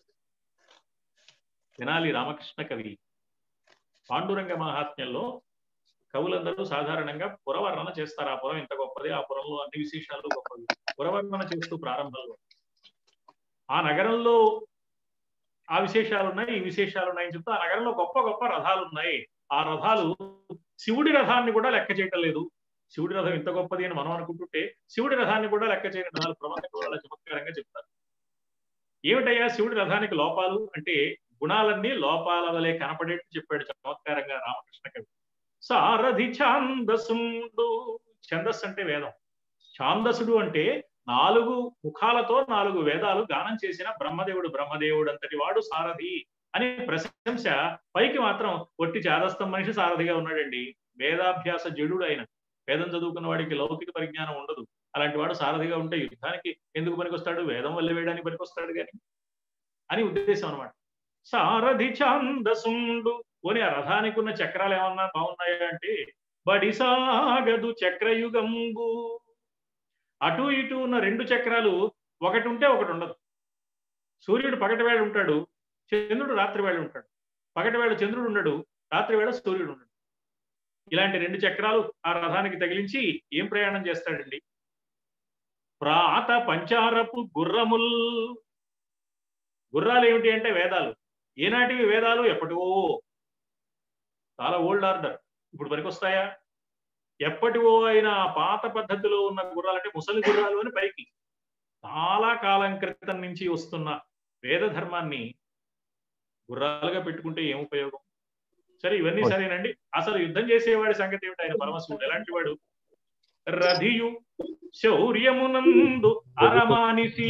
తెనాలి రామకృష్ణ కవి పాండురంగ మహాత్మ్యంలో కవులందరూ సాధారణంగా పురవర్ణన చేస్తారు ఆ పురం ఇంత గొప్పది ఆ పురంలో అన్ని విశేషాలు గొప్పవి పురవర్ణన చేస్తూ ప్రారంభంలో ఆ నగరంలో ఆ విశేషాలు ఉన్నాయి ఈ విశేషాలు ఉన్నాయని చెప్తూ ఆ నగరంలో గొప్ప గొప్ప రథాలు ఉన్నాయి ఆ రథాలు శివుడి రథాన్ని కూడా లెక్క చేయటం లేదు శివుడి రథం ఇంత గొప్పది అని మనం అనుకుంటుంటే శివుడి రథాన్ని కూడా లెక్క చేయని రథాలు ప్రమాణికులు వాళ్ళ చమత్కారంగా చెప్తారు ఏమిటయ్యా శివుడి రథానికి లోపాలు అంటే గుణాలన్నీ లోపాల వలె కనపడేట్టు చెప్పాడు చమత్కారంగా రామకృష్ణ కవి సారథి ఛాందసుండు ఛందస్సు అంటే వేదం ఛాందసుడు అంటే నాలుగు ముఖాలతో నాలుగు వేదాలు గానం చేసిన బ్రహ్మదేవుడు బ్రహ్మదేవుడు అంతటి వాడు సారథి అని ప్రశంస పైకి మాత్రం ఒట్టి చాదస్తం మనిషి సారథిగా ఉన్నాడండి వేదాభ్యాస జడుడు ఆయన వేదం చదువుకున్న వాడికి లౌకిక పరిజ్ఞానం ఉండదు అలాంటి వాడు సారథిగా ఉంటే యుద్ధానికి ఎందుకు పనికొస్తాడు వేదం వల్ల వేయడానికి పనికొస్తాడు కానీ అని ఉద్దేశం అనమాట సారథి ఛాందసుండు పోనీ ఆ రథానికి ఉన్న చక్రాలు ఏమన్నా బాగున్నాయా అంటే బడి సాగదు చక్రయుగంబు అటు ఇటు ఉన్న రెండు చక్రాలు ఒకటి ఉంటే ఒకటి ఉండదు సూర్యుడు పగటి వేళ ఉంటాడు చంద్రుడు రాత్రి వేళ ఉంటాడు పగటి వేళ చంద్రుడు ఉండడు రాత్రి వేళ సూర్యుడు ఉండడు ఇలాంటి రెండు చక్రాలు ఆ రథానికి తగిలించి ఏం ప్రయాణం చేస్తాడండి ప్రాత పంచారపు గుర్రముల్ గుర్రాలు ఏమిటి అంటే వేదాలు ఏనాటివి వేదాలు ఎప్పటివో చాలా ఓల్డ్ ఆర్డర్ ఇప్పుడు పనికొస్తాయా ఎప్పటివో అయిన పాత పద్ధతిలో ఉన్న గుర్రాలు అంటే ముసలి గుర్రాలు అని పైకి చాలా కాలం క్రితం నుంచి వస్తున్న వేద ధర్మాన్ని గుర్రాలుగా పెట్టుకుంటే ఏం ఉపయోగం సరే ఇవన్నీ సరేనండి అసలు యుద్ధం చేసేవాడి సంగతి ఏమిటి ఆయన పరమశివుడు ఎలాంటి వాడు రధియు శౌర్యమునందు అరమానిసి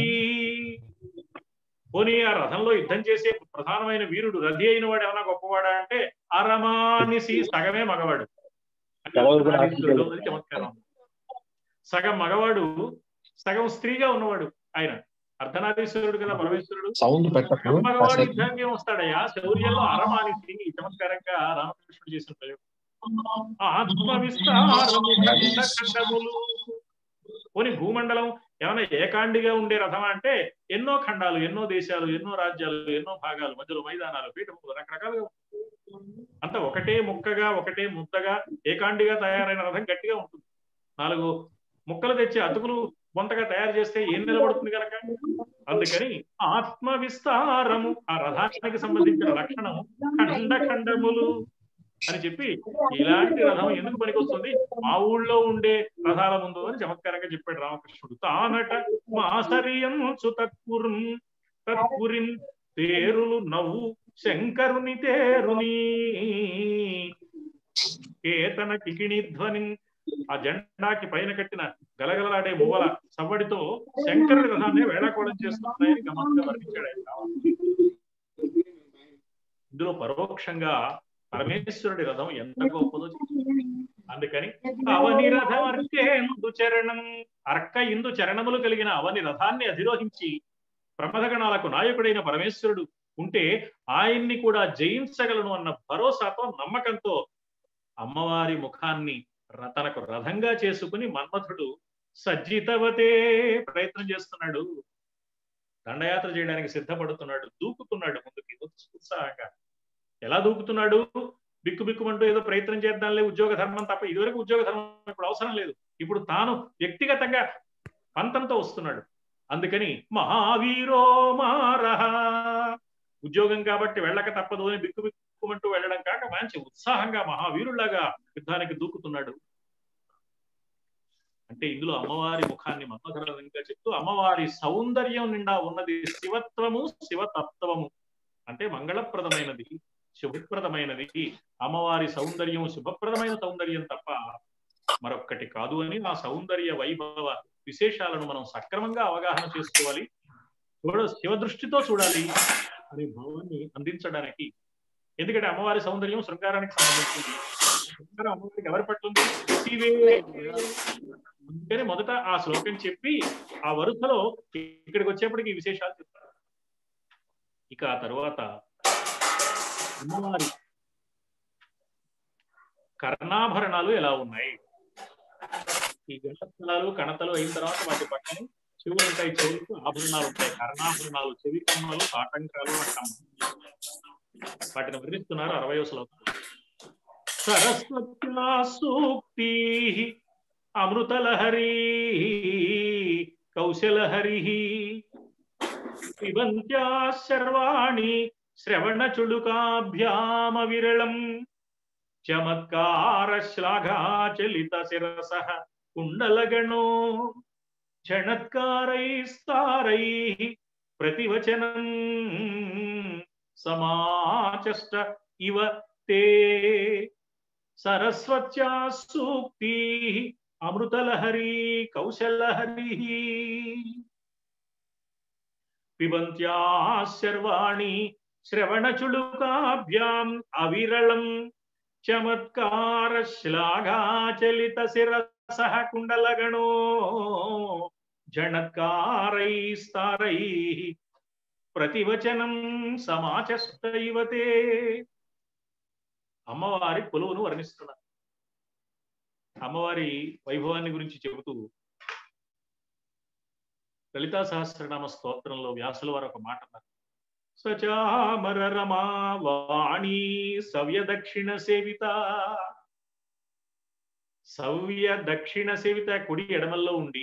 పోనీ ఆ రథంలో యుద్ధం చేసే ప్రధానమైన వీరుడు రథి అయిన వాడు ఏమన్నా గొప్పవాడా అంటే అరమానిసి సగమే మగవాడు అంటే అర్ధనారీశ్వరుడు అని చమత్కారం సగం మగవాడు సగం స్త్రీగా ఉన్నవాడు ఆయన అర్ధనారీశ్వరుడు కదా పరమేశ్వరుడు సౌండ్ పెట్టకు సగం మగవాడు కాసేపు యుద్ధానికి ఏం వస్తాడయ్యా శౌర్యంలో అరమానిసి చమత్కారంగా రామకృష్ణుడు చేసిన ప్రయోగం ఆత్మ విస్తారము ఖండ ఖండములు పోని భూమండలం ఏమైనా ఏకాండిగా ఉండే రథమా అంటే ఎన్నో ఖండాలు ఎన్నో దేశాలు ఎన్నో రాజ్యాలు ఎన్నో భాగాలు మధ్యలో మైదానాలు పీఠములు రకరకాలుగా అంత ఒకటే ముక్కగా ఒకటే ముద్దగా ఏకాండిగా తయారైన రథం గట్టిగా ఉంటుంది నాలుగు ముక్కలు తెచ్చి అతుకులు బొంతగా తయారు చేస్తే ఏం నిలబడుతుంది కనుక అందుకని ఆత్మ విస్తారము ఆ రథానికి సంబంధించిన లక్షణము ఖండ ఖండములు అని చెప్పి ఇలాంటి రథం ఎందుకు పనికొస్తుంది మా ఊళ్ళో ఉండే రథాల ముందు అని చమత్కారంగా చెప్పాడు రామకృష్ణుడు తానట మాసరియంచు తత్పురున్ తత్పురిన్ తేరులు నవ్వు శంకరుని తేరుని కేతన కికిణి ధ్వని ఆ జెండాకి పైన కట్టిన గలగలలాడే మువ్వల సవ్వడితో శంకరుడి రథాన్ని వేళాకోళం చేస్తున్నాయని గమనంగా వర్ణించాడు ఆయన ఇందులో పరోక్షంగా పరమేశ్వరుడి రథం ఎంత గొప్పదో చెప్తుంది. అందుకని అవని రథం అర్కేందు చరణం అర్క ఇందు చరణములు కలిగిన అవని రథాన్ని అధిరోహించి ప్రమథగణాలకు నాయకుడైన పరమేశ్వరుడు ఉంటే ఆయన్ని కూడా జయించగలను అన్న భరోసాతో నమ్మకంతో అమ్మవారి ముఖాన్ని ర- తనకు రథంగా చేసుకుని మన్మథుడు సజ్జితవతే ప్రయత్నం చేస్తున్నాడు దండయాత్ర చేయడానికి సిద్ధపడుతున్నాడు దూకుతున్నాడు ముందుకి ఉత్సాహంగా ఎలా దూకుతున్నాడు బిక్కు బిక్కుమంటూ ఏదో ప్రయత్నం చేద్దాంలే ఉద్యోగ ధర్మం తప్ప ఇదివరకు ఉద్యోగ ధర్మం ఇప్పుడు అవసరం లేదు ఇప్పుడు తాను వ్యక్తిగతంగా పంతంతో వస్తున్నాడు అందుకని మహావీరో మారహ ఉద్యోగం కాబట్టి వెళ్ళక తప్పదు అని బిక్కు బిక్కుమంటూ వెళ్ళడం కాక మంచి ఉత్సాహంగా మహావీరులాగా యుద్ధానికి దూకుతున్నాడు అంటే ఇందులో అమ్మవారి ముఖాన్ని మన్మధరంగా చెప్తూ అమ్మవారి సౌందర్యం నిండా ఉన్నది శివత్వము శివతత్వము అంటే మంగళప్రదమైనది శుభప్రదమైనది అమ్మవారి సౌందర్యం శుభప్రదమైన సౌందర్యం తప్ప మరొక్కటి కాదు అని ఆ సౌందర్య వైభవ విశేషాలను మనం సక్రమంగా అవగాహన చేసుకోవాలి చూడ శివ దృష్టితో చూడాలి అనే భావాన్ని అందించడానికి ఎందుకంటే అమ్మవారి సౌందర్యం శృంగారానికి సంబంధించింది శృంగారం అమ్మవారికి ఎవరి పట్ల ఉంది శివే. అందుకని మొదట ఆ శ్లోకం చెప్పి ఆ వరుసలో ఇక్కడికి వచ్చేప్పటికి ఈ విశేషాలు చెప్తారు ఇక ఆ తర్వాత అమ్మవారి కర్ణాభరణాలు ఎలా ఉన్నాయి ఈ గంటస్థలాలు కణతలు అయిన తర్వాత వాటి పక్కన చెవులు ఉంటాయి చెవులకు ఆభరణాలు ఉంటాయి కర్ణాభరణాలు చెవి కమ్మలు ఆటంకాలు అంటాం వాటిని వర్ణిస్తున్నారు అరవయో శ్లోకం సరస్వత్యా సూక్తి అమృతలహరి కౌశలహరి పిబంత్యా శర్వాణి శ్రవణ చుడుకాభ్యామ విరళం చమత్కార శ్లాఘాచలిత శిరస కుండలగణో క్షణత్కారైస్తారై ప్రతివచనం సమాచష్ట ఇవ తే సరస్వత్యా సూక్తి అమృతలహరి కౌశలహరి పిబంత్యా శర్వాణి శ్రవణచుళుకాభ్యాం అవిరళం చమత్కార శ్లాఘాచలిత శిరస కుండలగణో జణత్కారైస్తారై ప్రతివచనం సమాచస్తైవతే అమ్మవారి కొలువును వర్ణిస్తున్నారు అమ్మవారి వైభవాన్ని గురించి చెబుతూ లలితా సహస్రనామ స్తోత్రంలో వ్యాసుల వారు ఒక మాట అన్నారు సచామర రమా వాణి సవ్య దక్షిణ సేవిత సవ్య దక్షిణ సేవిత కుడి ఎడమల్లో ఉండి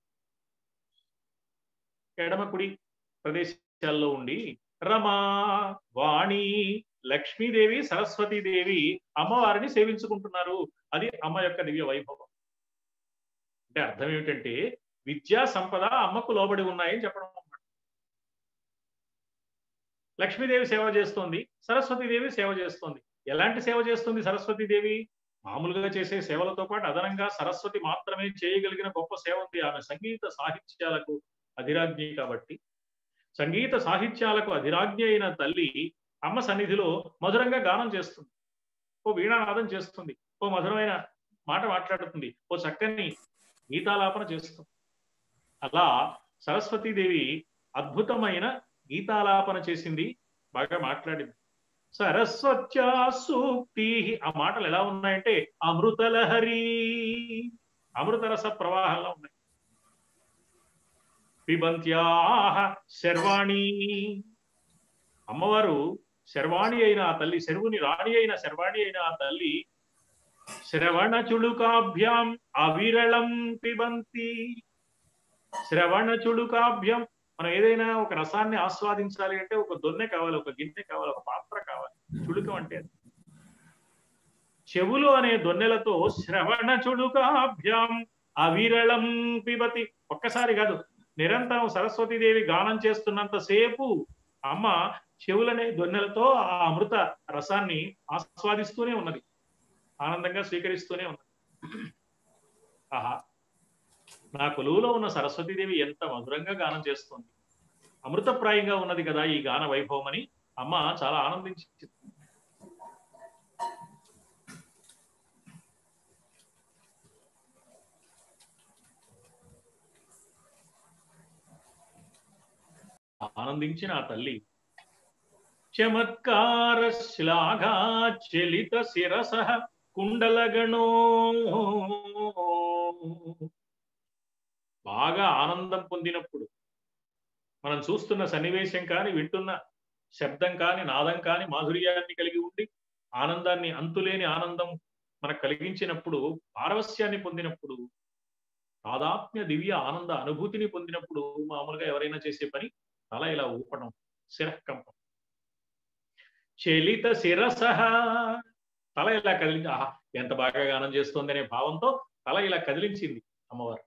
ఎడమ కుడి ప్రదేశాల్లో ఉండి రమా వాణి లక్ష్మీదేవి సరస్వతీదేవి అమ్మవారిని సేవించుకుంటున్నారు అది అమ్మ యొక్క దివ్య వైభవం అంటే అర్థం ఏమిటంటే విద్యా సంపద అమ్మకు లోబడి ఉన్నాయని చెప్పడం అన్నమాట లక్ష్మీదేవి సేవ చేస్తోంది సరస్వతీదేవి సేవ చేస్తోంది ఎలాంటి సేవ చేస్తుంది సరస్వతీదేవి మామూలుగా చేసే సేవలతో పాటు అదనంగా సరస్వతి మాత్రమే చేయగలిగిన గొప్ప సేవ ఉంది ఆమె సంగీత సాహిత్యాలకు అధిరాజ్ఞి కాబట్టి సంగీత సాహిత్యాలకు అధిరాజ్ఞి అయిన తల్లి అమ్మ సన్నిధిలో మధురంగా గానం చేస్తుంది ఓ వీణానాదం చేస్తుంది ఓ మధురమైన మాట మాట్లాడుతుంది ఓ చక్కని గీతాలాపన చేస్తుంది అలా సరస్వతీదేవి అద్భుతమైన గీతాలాపన చేసింది బాగా మాట్లాడింది సరస్వత్యా సూక్తి ఆ మాటలు ఎలా ఉన్నాయంటే అమృతలహరి అమృతరస ప్రవాహంలో ఉన్నాయి పిబంత్యాహ శర్వాణి అమ్మవారు శర్వాణి అయిన ఆ తల్లి శర్వుని రాణి అయిన శర్వాణి అయిన ఆ తల్లి శ్రవణ చుడుకాభ్యాం అవిరళం పిబంతి శ్రవణ చుడుకాభ్యం మనం ఏదైనా ఒక రసాన్ని ఆస్వాదించాలి అంటే ఒక దొన్నె కావాలి ఒక గిన్నె కావాలి ఒక పాత్ర కావాలి చుడుకం అంటే అది చెవులు అనే దొన్నెలతో శ్రవణ చుడుకాభ్యాం అవిరళం పిబతి ఒక్కసారి కాదు నిరంతరం సరస్వతీదేవి గానం చేస్తున్నంత సేపు అమ్మ చెవులనే దొన్నెలతో ఆ అమృత రసాన్ని ఆస్వాదిస్తూనే ఉన్నది ఆనందంగా స్వీకరిస్తూనే ఉన్నది ఆహా నా కొలువులో ఉన్న సరస్వతీదేవి ఎంత మధురంగా గానం చేస్తుంది అమృతప్రాయంగా ఉన్నది కదా ఈ గాన వైభవం అని అమ్మ చాలా ఆనందించి ఆనందించిన ఆ తల్లి చమత్కార శ్లాఘా చలిత శిరస కుండలగణో బాగా ఆనందం పొందినప్పుడు మనం చూస్తున్న సన్నివేశం కానీ వింటున్న శబ్దం కానీ నాదం కానీ మాధుర్యాన్ని కలిగి ఉండి ఆనందాన్ని అంతులేని ఆనందం మనకు కలిగించినప్పుడు పారవస్యాన్ని పొందినప్పుడు తాదాత్మ్య దివ్య ఆనంద అనుభూతిని పొందినప్పుడు మామూలుగా ఎవరైనా చేసే పని తల ఇలా ఊపడం శిరకంపం చలిత శిరసహ తల ఇలా కదిలించి ఆహా ఎంత బాగా గానం చేస్తుంది అనే భావంతో తల ఇలా కదిలించింది అమ్మవారు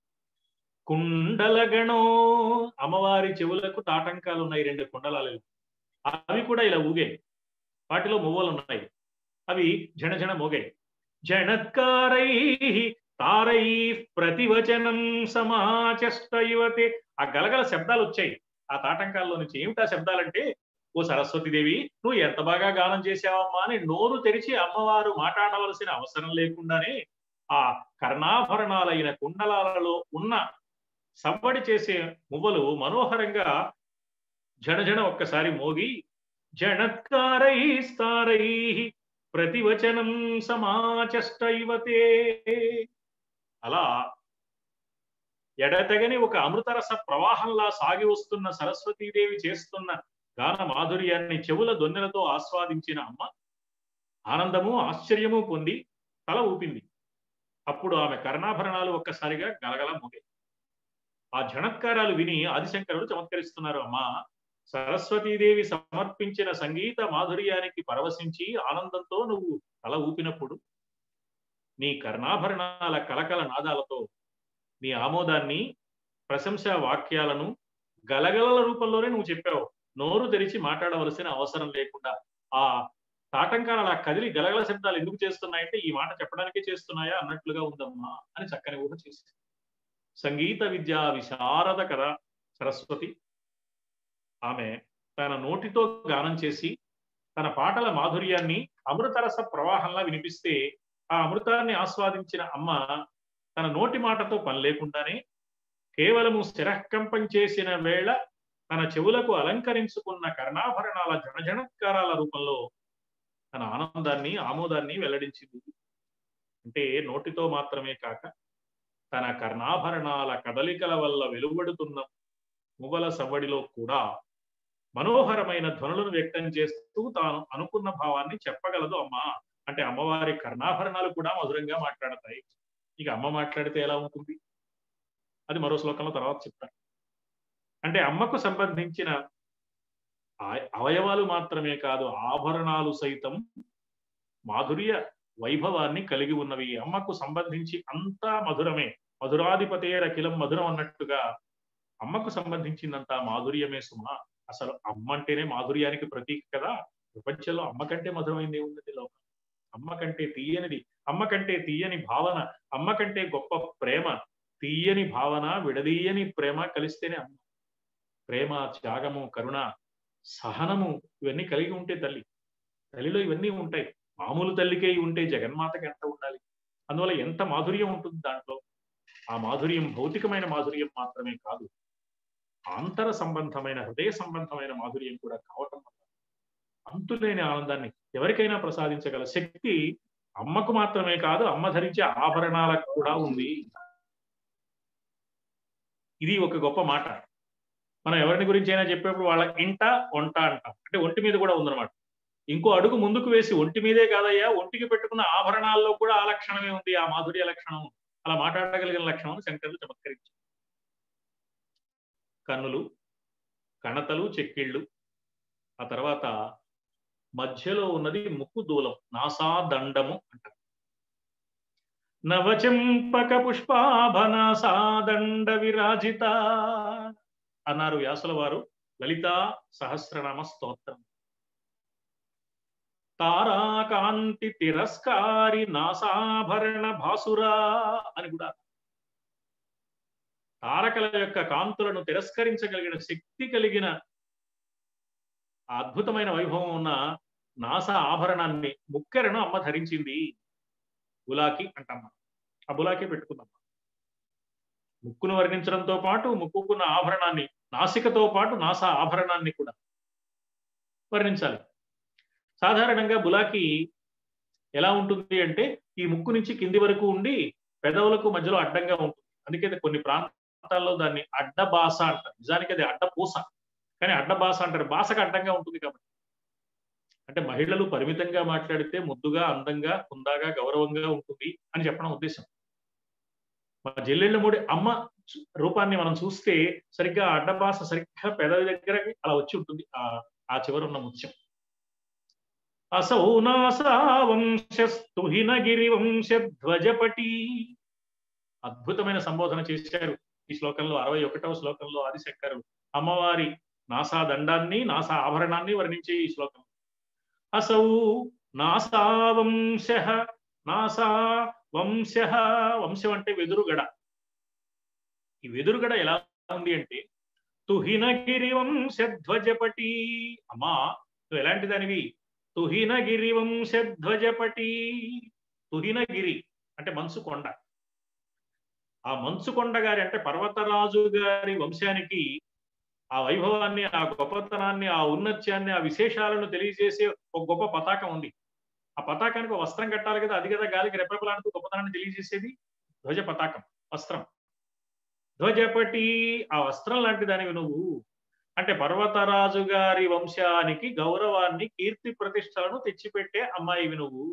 కుండలగణో అమ్మవారి చెవులకు తాటంకాలు ఉన్నాయి రెండు కుండలాలు అవి కూడా ఇలా ఊగాయి వాటిలో మువ్వలు ఉన్నాయి అవి జనజన మోగాయి జనత్కారై తారై ప్రతివచనం సమాచష్ట యువతే ఆ గలగల శబ్దాలు వచ్చాయి ఆ తాటంకాల్లో నుంచి ఏమిటా శబ్దాలంటే ఓ సరస్వతిదేవి నువ్వు ఎంత బాగా గానం చేసావమ్మా అని నోరు తెరిచి అమ్మవారు మాట్లాడవలసిన అవసరం లేకుండానే ఆ కర్ణాభరణాలైన కుండలాలలో ఉన్న సవ్వడి చేసే మువ్వలు మనోహరంగా జనజన ఒక్కసారి మోగి జనత్కారై స్తారై ప్రతివచనం సమాచష్ట యువతే అలా ఎడతెగని ఒక అమృతరస ప్రవాహంలా సాగి వస్తున్న సరస్వతీదేవి చేస్తున్న గాన మాధుర్యాన్ని చెవుల దొన్నెలతో ఆస్వాదించిన అమ్మ ఆనందము ఆశ్చర్యము పొంది తల ఊపింది అప్పుడు ఆమె కర్ణాభరణాలు ఒక్కసారిగా గలగల మోగాయి ఆ జనత్కారాలు విని ఆదిశంకరుడు చమత్కరిస్తున్నారు అమ్మా సరస్వతీదేవి సమర్పించిన సంగీత మాధుర్యానికి పరవశించి ఆనందంతో నువ్వు తల ఊపినప్పుడు నీ కర్ణాభరణాల కలకల నాదాలతో నీ ఆమోదాన్ని ప్రశంసా వాక్యాలను గలగలల రూపంలోనే నువ్వు చెప్పావు నోరు తెరిచి మాట్లాడవలసిన అవసరం లేకుండా ఆ తాటంకాలు అలా కదిలి గలగల శబ్దాలు ఎందుకు చేస్తున్నాయంటే ఈ మాట చెప్పడానికే చేస్తున్నాయా అన్నట్లుగా ఉందమ్మా అని చక్కని ఊహ చేసి సంగీత విద్యా విశారద కదా సరస్వతి ఆమె తన నోటితో గానం చేసి తన పాటల మాధుర్యాన్ని అమృతరస ప్రవాహంలా వినిపిస్తే ఆ అమృతాన్ని ఆస్వాదించిన అమ్మ తన నోటి మాటతో పని లేకుండానే కేవలము శిరకంపం చేసిన వేళ తన చెవులకు అలంకరించుకున్న కర్ణాభరణాల జనజనత్కారాల రూపంలో తన ఆనందాన్ని ఆమోదాన్ని వెల్లడించింది అంటే నోటితో మాత్రమే కాక తన కర్ణాభరణాల కదలికల వల్ల వెలువడుతున్న మువ్వల సవ్వడిలో కూడా మనోహరమైన ధ్వనులను వ్యక్తం చేస్తూ తాను అనుకున్న భావాన్ని చెప్పగలదు అమ్మా అంటే అమ్మవారి కర్ణాభరణాలు కూడా మధురంగా మాట్లాడతాయి ఇక అమ్మ మాట్లాడితే ఎలా ఉంటుంది అది మరో శ్లోకంలో తర్వాత చెప్తారు అంటే అమ్మకు సంబంధించిన ఆ- అవయవాలు మాత్రమే కాదు ఆభరణాలు సైతం మాధుర్య వైభవాన్ని కలిగి ఉన్నవి అమ్మకు సంబంధించి అంతా మధురమే మధురాధిపతే అఖిలం మధురం అన్నట్టుగా అమ్మకు సంబంధించిందంతా మాధుర్యమే సుమ అసలు అమ్మ అంటేనే మాధుర్యానికి ప్రతీక కదా ప్రపంచంలో అమ్మ కంటే మధురమైంది ఏముంది లోకం అమ్మ కంటే తీయనిది అమ్మ కంటే తీయని భావన అమ్మ కంటే గొప్ప ప్రేమ తీయని భావన విడదీయని ప్రేమ కలిస్తేనే అమ్మ ప్రేమ త్యాగము కరుణ సహనము ఇవన్నీ కలిగి ఉంటే తల్లి తల్లిలో ఇవన్నీ ఉంటాయి మామూలు తల్లికే ఇవి ఉంటే జగన్మాతకి ఎంత ఉండాలి అందువల్ల ఎంత మాధుర్యం ఉంటుంది దాంట్లో ఆ మాధుర్యం భౌతికమైన మాధుర్యం మాత్రమే కాదు ఆంతర సంబంధమైన హృదయ సంబంధమైన మాధుర్యం కూడా కావటం వల్ల అంతులేని ఆనందాన్ని ఎవరికైనా ప్రసాదించగల శక్తి అమ్మకు మాత్రమే కాదు అమ్మ ధరించే ఆభరణాలకు కూడా ఉంది ఇది ఒక గొప్ప మాట మనం ఎవరిని గురించి అయినా చెప్పేప్పుడు వాళ్ళ ఇంట వంట అంటాం అంటే ఒంటి మీద కూడా ఉందన్నమాట ఇంకో అడుగు ముందుకు వేసి ఒంటి మీదే కాదయ్యా ఒంటికి పెట్టుకున్న ఆభరణాల్లో కూడా ఆ లక్షణమే ఉంది ఆ మాధుర్య లక్షణం అలా మాట్లాడగలిగిన లక్షణం శంకరులు చమత్కరించారు కన్నులు కణతలు చెక్కిళ్ళు ఆ తర్వాత మధ్యలో ఉన్నది ముక్కు దూలం నాసా దండము అంటారు నవచెంపక పుష్పాభనాసా దండ విరాజిత అన్నారు వ్యాసుల వారు లలితా సహస్రనామ స్తోత్రం తారాకాంతి తిరస్కారి నాసాభరణ భాసురా అని కూడా తారకల యొక్క కాంతులను తిరస్కరించగలిగిన శక్తి కలిగిన ఆ అద్భుతమైన వైభవం ఉన్న నాస ఆభరణాన్ని ముక్కెరను అమ్మ ధరించింది బులాకి అంటమ్మ ఆ బులాకి పెట్టుకుందమ్మ ముక్కును వర్ణించడంతో పాటు ముక్కుకున్న ఆభరణాన్ని నాసికతో పాటు నాస ఆభరణాన్ని కూడా వర్ణించాలి సాధారణంగా బులాకి ఎలా ఉంటుంది అంటే ఈ ముక్కు నుంచి కింది వరకు ఉండి పెదవులకు మధ్యలో అడ్డంగా ఉంటుంది అందుకే అది కొన్ని ప్రాంతాల్లో దాన్ని అడ్డ బాస అంటారు నిజానికి అది అడ్డ పూస కానీ అడ్డ బాస అంటారు బాసకు అడ్డంగా ఉంటుంది కాబట్టి అంటే మహిళలు పరిమితంగా మాట్లాడితే ముద్దుగా అందంగా హుందాగా గౌరవంగా ఉంటుంది అని చెప్పడం ఉద్దేశం మా జల్లెళ్ళ మూడి అమ్మ రూపాన్ని మనం చూస్తే సరిగ్గా అడ్డ బాస సరిగ్గా పెదవి దగ్గరకి అలా వచ్చి ఉంటుంది ఆ ఆ చివరున్న ముత్యం అసౌ నాసా వంశస్తుహినగిరి వంశధ్వజపటి అద్భుతమైన సంబోధన చేశారు ఈ శ్లోకంలో అరవై ఒకటవ శ్లోకంలో ఆదిశంకరు అమ్మవారి నాసా దండాన్ని నాసా ఆభరణాన్ని వర్ణించే ఈ శ్లోకం అసౌ నాసా వంశ నాసా వంశ వంశం అంటే వెదురుగడ ఈ వెదురుగడ ఎలా ఉంది అంటే తుహినగిరి వంశధ్వజపటి అమ్మా నువ్వు ఎలాంటి దానివి తుహినగిరి వంశధ్వజపటి తుహినగిరి అంటే మనసు కొండ ఆ మంచు కొండ గారి అంటే పర్వతరాజు గారి వంశానికి ఆ వైభవాన్ని ఆ గొప్పతనాన్ని ఆ ఉన్నత్యాన్ని ఆ విశేషాలను తెలియజేసే ఒక గొప్ప పతాకం ఉంది ఆ పతాకానికి ఒక వస్త్రం కట్టాలి కదా అది కదా గాలికి రెప్పలాడుతూ గొప్పతనాన్ని తెలియజేసేది ధ్వజ పతాకం వస్త్రం ధ్వజపటి ఆ వస్త్రం లాంటి దానివి నువ్వు అంటే పర్వతరాజు గారి వంశానికి గౌరవాన్ని కీర్తి ప్రతిష్టలను తెచ్చిపెట్టే అమ్మాయివి నువ్వు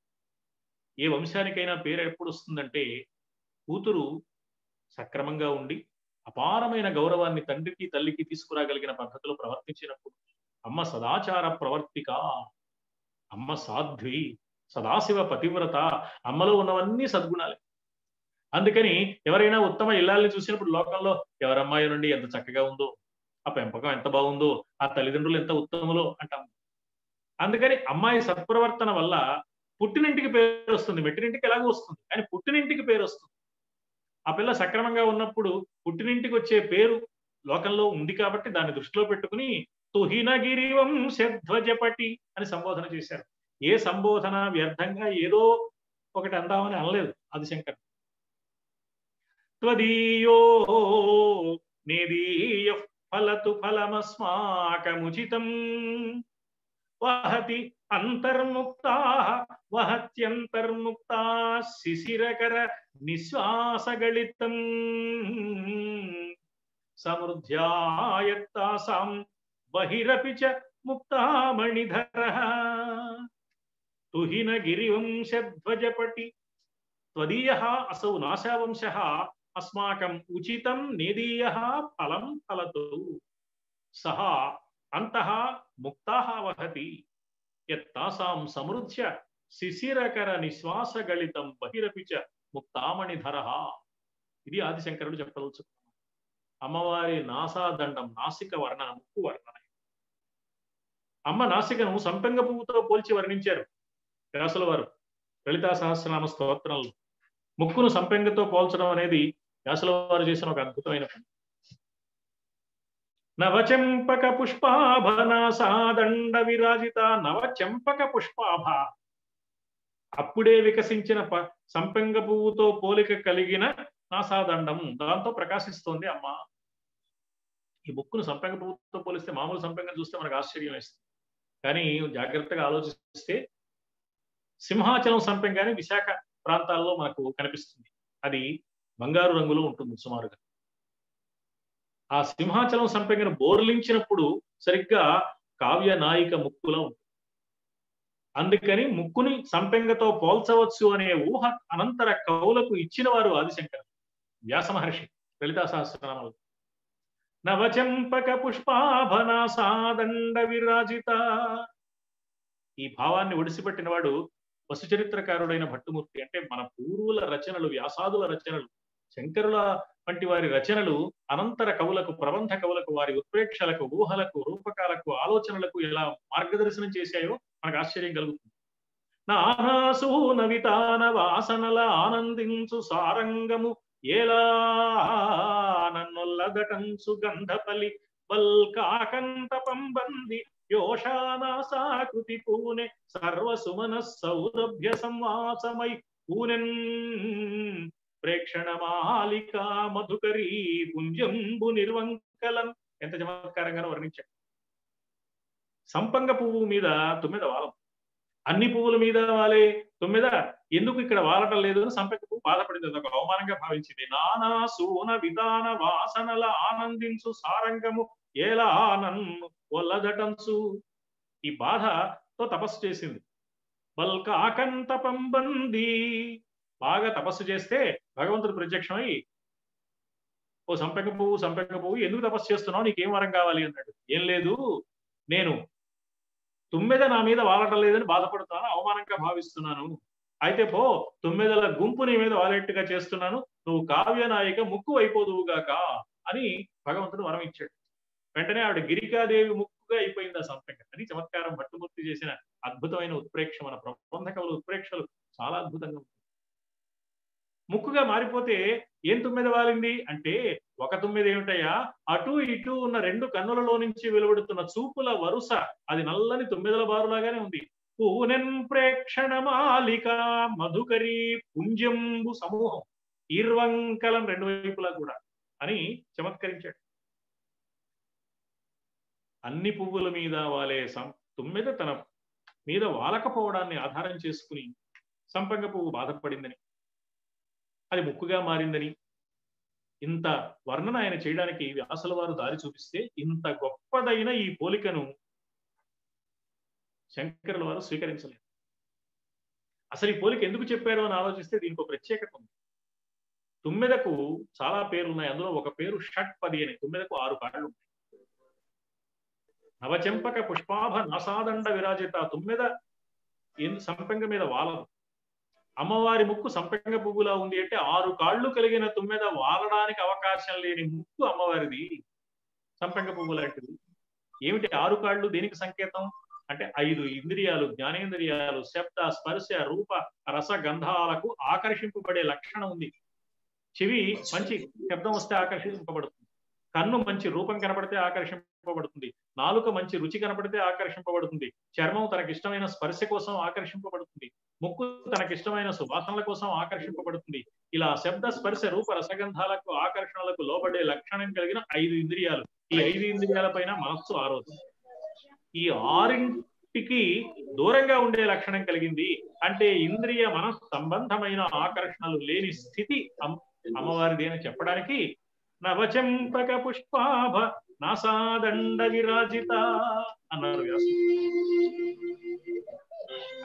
ఏ వంశానికైనా పేరు ఎప్పుడు వస్తుందంటే కూతురు సక్రమంగా ఉండి అపారమైన గౌరవాన్ని తండ్రికి తల్లికి తీసుకురాగలిగిన పద్ధతిలో ప్రవర్తించినప్పుడు అమ్మ సదాచార ప్రవర్తిక అమ్మ సాధ్వి సదాశివ పతివ్రత అమ్మలో ఉన్నవన్నీ సద్గుణాలే అందుకని ఎవరైనా ఉత్తమ ఇల్లాల్ని చూసినప్పుడు లోకంలో ఎవరమ్మాయి నుండి ఎంత చక్కగా ఉందో ఆ పెంపకం ఎంత బాగుందో ఆ తల్లిదండ్రులు ఎంత ఉత్తములో అంటాం అందుకని అమ్మాయి సత్ప్రవర్తన వల్ల పుట్టినింటికి పేరు వస్తుంది మెట్టినింటికి ఎలాగో వస్తుంది కానీ పుట్టినింటికి పేరు వస్తుంది ఆ పిల్ల సక్రమంగా ఉన్నప్పుడు పుట్టినింటికి వచ్చే పేరు లోకంలో ఉంది కాబట్టి దాన్ని దృష్టిలో పెట్టుకుని తుహినగిరి వంశధ్వజపటి అని సంబోధన చేశారు ఏ సంబోధన వ్యర్థంగా ఏదో ఒకటి అందామని అనలేదు ఆదిశంకర్ త్వదీయో నిదీయ ఫలతు ఫలమస్మాకముచితం వహతి అంతర్ముక్తా వహత్యంతర్ముక్తా శిశిరకర నిశ్వాసగళితం సమృద్ధ్యాయత్తాసాం బహిరపి చ ముక్తామణిధర తుహిన గిరివంశధ్వజపటి త్వదీయ అసౌ నాశావంశ అస్మాకం ఉచితం నేదీయ ఫలం ఫలతు సహ అంతః ముక్తాః వహతి యత్తాసాం సమృద్ధ్య శిశిరకర నిశ్వాసగళితం బహిరపి చ ముక్తామణిధర ఇది ఆదిశంకరుడు చెప్పదలుచు అమ్మవారి నాసాదండం నాసిక వర్ణన ముక్కు వర్ణన అమ్మ నాసికను సంపెంగ పువ్వుతో పోల్చి వర్ణించారు వ్యాసుల వారు లలితా సహస్రనామ స్తోత్రంలో ముక్కును సంపెంగతో పోల్చడం అనేది వ్యాసుల వారు చేసిన ఒక అద్భుతమైన పని నవచెంపక పుష్పాభ నాసాదండ విరాజిత నవచెంపక పుష్పాభ అప్పుడే వికసించిన ప సంపెంగ పువ్వుతో పోలిక కలిగిన నాసాదండం దాంతో ప్రకాశిస్తోంది అమ్మ ఈ ముక్కును సంపెంగ పువ్వుతో పోలిస్తే మామూలు సంపెంగం చూస్తే మనకు ఆశ్చర్యం వేస్తుంది కానీ జాగ్రత్తగా ఆలోచిస్తే సింహాచలం సంపెంగానే విశాఖ ప్రాంతాల్లో మనకు కనిపిస్తుంది అది బంగారు రంగులో ఉంటుంది సుమారుగా ఆ సింహాచలం సంపెంగను బోర్లించినప్పుడు సరిగ్గా కావ్య నాయిక ముక్కులో ఉంటుంది అందుకని ముక్కుని సంపెంగతో పోల్చవచ్చు అనే ఊహ అనంతర కవులకు ఇచ్చిన వారు ఆదిశంకర్ వ్యాస మహర్షి లలితా సహస్రనామాలు నవచంపక పుష్పాభనాసాదండ విరాజిత ఈ భావాన్ని ఒడిసిపట్టిన వాడు వసుచరిత్రకారుడైన భట్టుమూర్తి అంటే మన పూర్వుల రచనలు వ్యాసాదుల రచనలు శంకరుల వంటి వారి రచనలు అనంతర కవులకు ప్రబంధ కవులకు వారి ఉత్ప్రేక్షలకు ఊహలకు రూపకాలకు ఆలోచనలకు ఎలా మార్గదర్శనం చేశాయో మనకు ఆశ్చర్యం కలుగుతుంది నానాసు నవితాన వాసనల ఆనందించు సారంగము ఎలా నన్నొల్లదటంచు గంధపలి బల్కాకంత పంబంది యోషానాసాకృతి పూనె సర్వసుమన సౌరభ్య సంవాసమై పూనెన్ ప్రేక్షణ మాలిక మధుకరీ పుంజంబు నిర్వంకలం ఎంత చమత్కారంగా వర్ణించాడు సంపంగ పువ్వు మీద తుమ్మిద వాలం అన్ని పువ్వుల మీద వాలే తుమ్మిద ఎందుకు ఇక్కడ వాలటం లేదు అని సంపంగ పువ్వు బాధపడింది అది ఒక అవమానంగా భావించింది నానా సూన విధాన వాసనల ఆనందించు సారంగము ఎలా నన్ను ఒల్లదటంచు ఈ బాధతో తపస్సు చేసింది బల్క ఆకంత పంబంది బాగా తపస్సు చేస్తే భగవంతుడు ప్రత్యక్షమై ఓ సంపెంగ పువ్వు సంపెంగ పువ్వు ఎందుకు తపస్సు చేస్తున్నావు నీకేం వరం కావాలి అన్నాడు ఏం లేదు నేను తుమ్మెద నా మీద వాలటం లేదని బాధపడుతున్నాను అవమానంగా భావిస్తున్నాను అయితే పో తుమ్మెదల గుంపు నీ మీద వాలేట్టుగా చేస్తున్నాను నువ్వు కావ్య నాయిక ముక్కు అయిపోదువుగాక అని భగవంతుడు వరం ఇచ్చాడు వెంటనే ఆవిడ గిరికాదేవి ముక్కుగా అయిపోయింది ఆ సంపెంగ అది చమత్కారం భట్టుమూర్తి చేసిన అద్భుతమైన ఉత్ప్రేక్ష మన ప్రబంధ కవుల ఉత్ప్రేక్షలు చాలా అద్భుతంగా ఉంటుంది ముక్కుగా మారిపోతే ఏం తుమ్మెద వాలింది అంటే ఒక తుమ్మెద ఏమిటయ్యా అటు ఇటు ఉన్న రెండు కన్నులలో నుంచి వెలువడుతున్న చూపుల వరుస అది నల్లని తుమ్మెదల బారులాగానే ఉంది పూనెన్ ప్రేక్షణ మాలిక మధుకరి పుంజంబు సమూహం ఈర్వంకలం రెండు వైపులా కూడా అని చమత్కరించాడు అన్ని పువ్వుల మీద వాలే సం తుమ్మెద తన మీద వాలకపోవడాన్ని ఆధారం చేసుకుని సంపంగ పువ్వు బాధపడిందని అది ముక్కుగా మారిందని ఇంత వర్ణన ఆయన చేయడానికి వ్యాసుల వారు దారి చూపిస్తే ఇంత గొప్పదైన ఈ పోలికను శంకరుల వారు స్వీకరించలేదు అసలు ఈ పోలిక ఎందుకు చెప్పారు అని ఆలోచిస్తే దీనికి ఒక ప్రత్యేకత ఉంది తుమ్మెదకు చాలా పేర్లు ఉన్నాయి అందులో ఒక పేరు షట్ పది అని తుమ్మెదకు ఆరు కాళ్ళు ఉన్నాయి నవచెంపక పుష్పాభ నసాదండ విరాజిత తుమ్మెద సంపెంగ మీద వాలదు అమ్మవారి ముక్కు సంపెంగ పువ్వులా ఉంది అంటే ఆరు కాళ్ళు కలిగిన తుమ్మెద వాలడానికి అవకాశం లేని ముక్కు అమ్మవారిది సంపెంగ పువ్వు లాంటిది ఏమిటి ఆరు కాళ్ళు దేనికి సంకేతం అంటే ఐదు ఇంద్రియాలు జ్ఞానేంద్రియాలు శబ్ద స్పర్శ రూప రస గంధాలకు ఆకర్షింపబడే లక్షణం ఉంది చెవి మంచి శబ్దం వస్తే ఆకర్షింపబడుతుంది కన్ను మంచి రూపం కనపడితే ఆకర్షింపబడుతుంది నాలుక మంచి రుచి కనపడితే ఆకర్షింపబడుతుంది చర్మం తనకిష్టమైన స్పర్శ కోసం ఆకర్షింపబడుతుంది ముక్కు తనకిష్టమైన సువాసనల కోసం ఆకర్షింపబడుతుంది ఇలా శబ్ద స్పర్శ రూప రసగంధాలకు ఆకర్షణలకు లోబడే లక్షణం కలిగిన ఐదు ఇంద్రియాలు ఈ ఐదు ఇంద్రియాల పైన మనస్సు ఆరోధం ఈ ఆరింటికి దూరంగా ఉండే లక్షణం కలిగింది అంటే ఇంద్రియ మన సంబంధమైన ఆకర్షణలు లేని స్థితి అమ్మవారిది అని చెప్పడానికి నవచంపక పుష్పాభ నాసాదండ విరాజిత అన్నారు వ్యాసు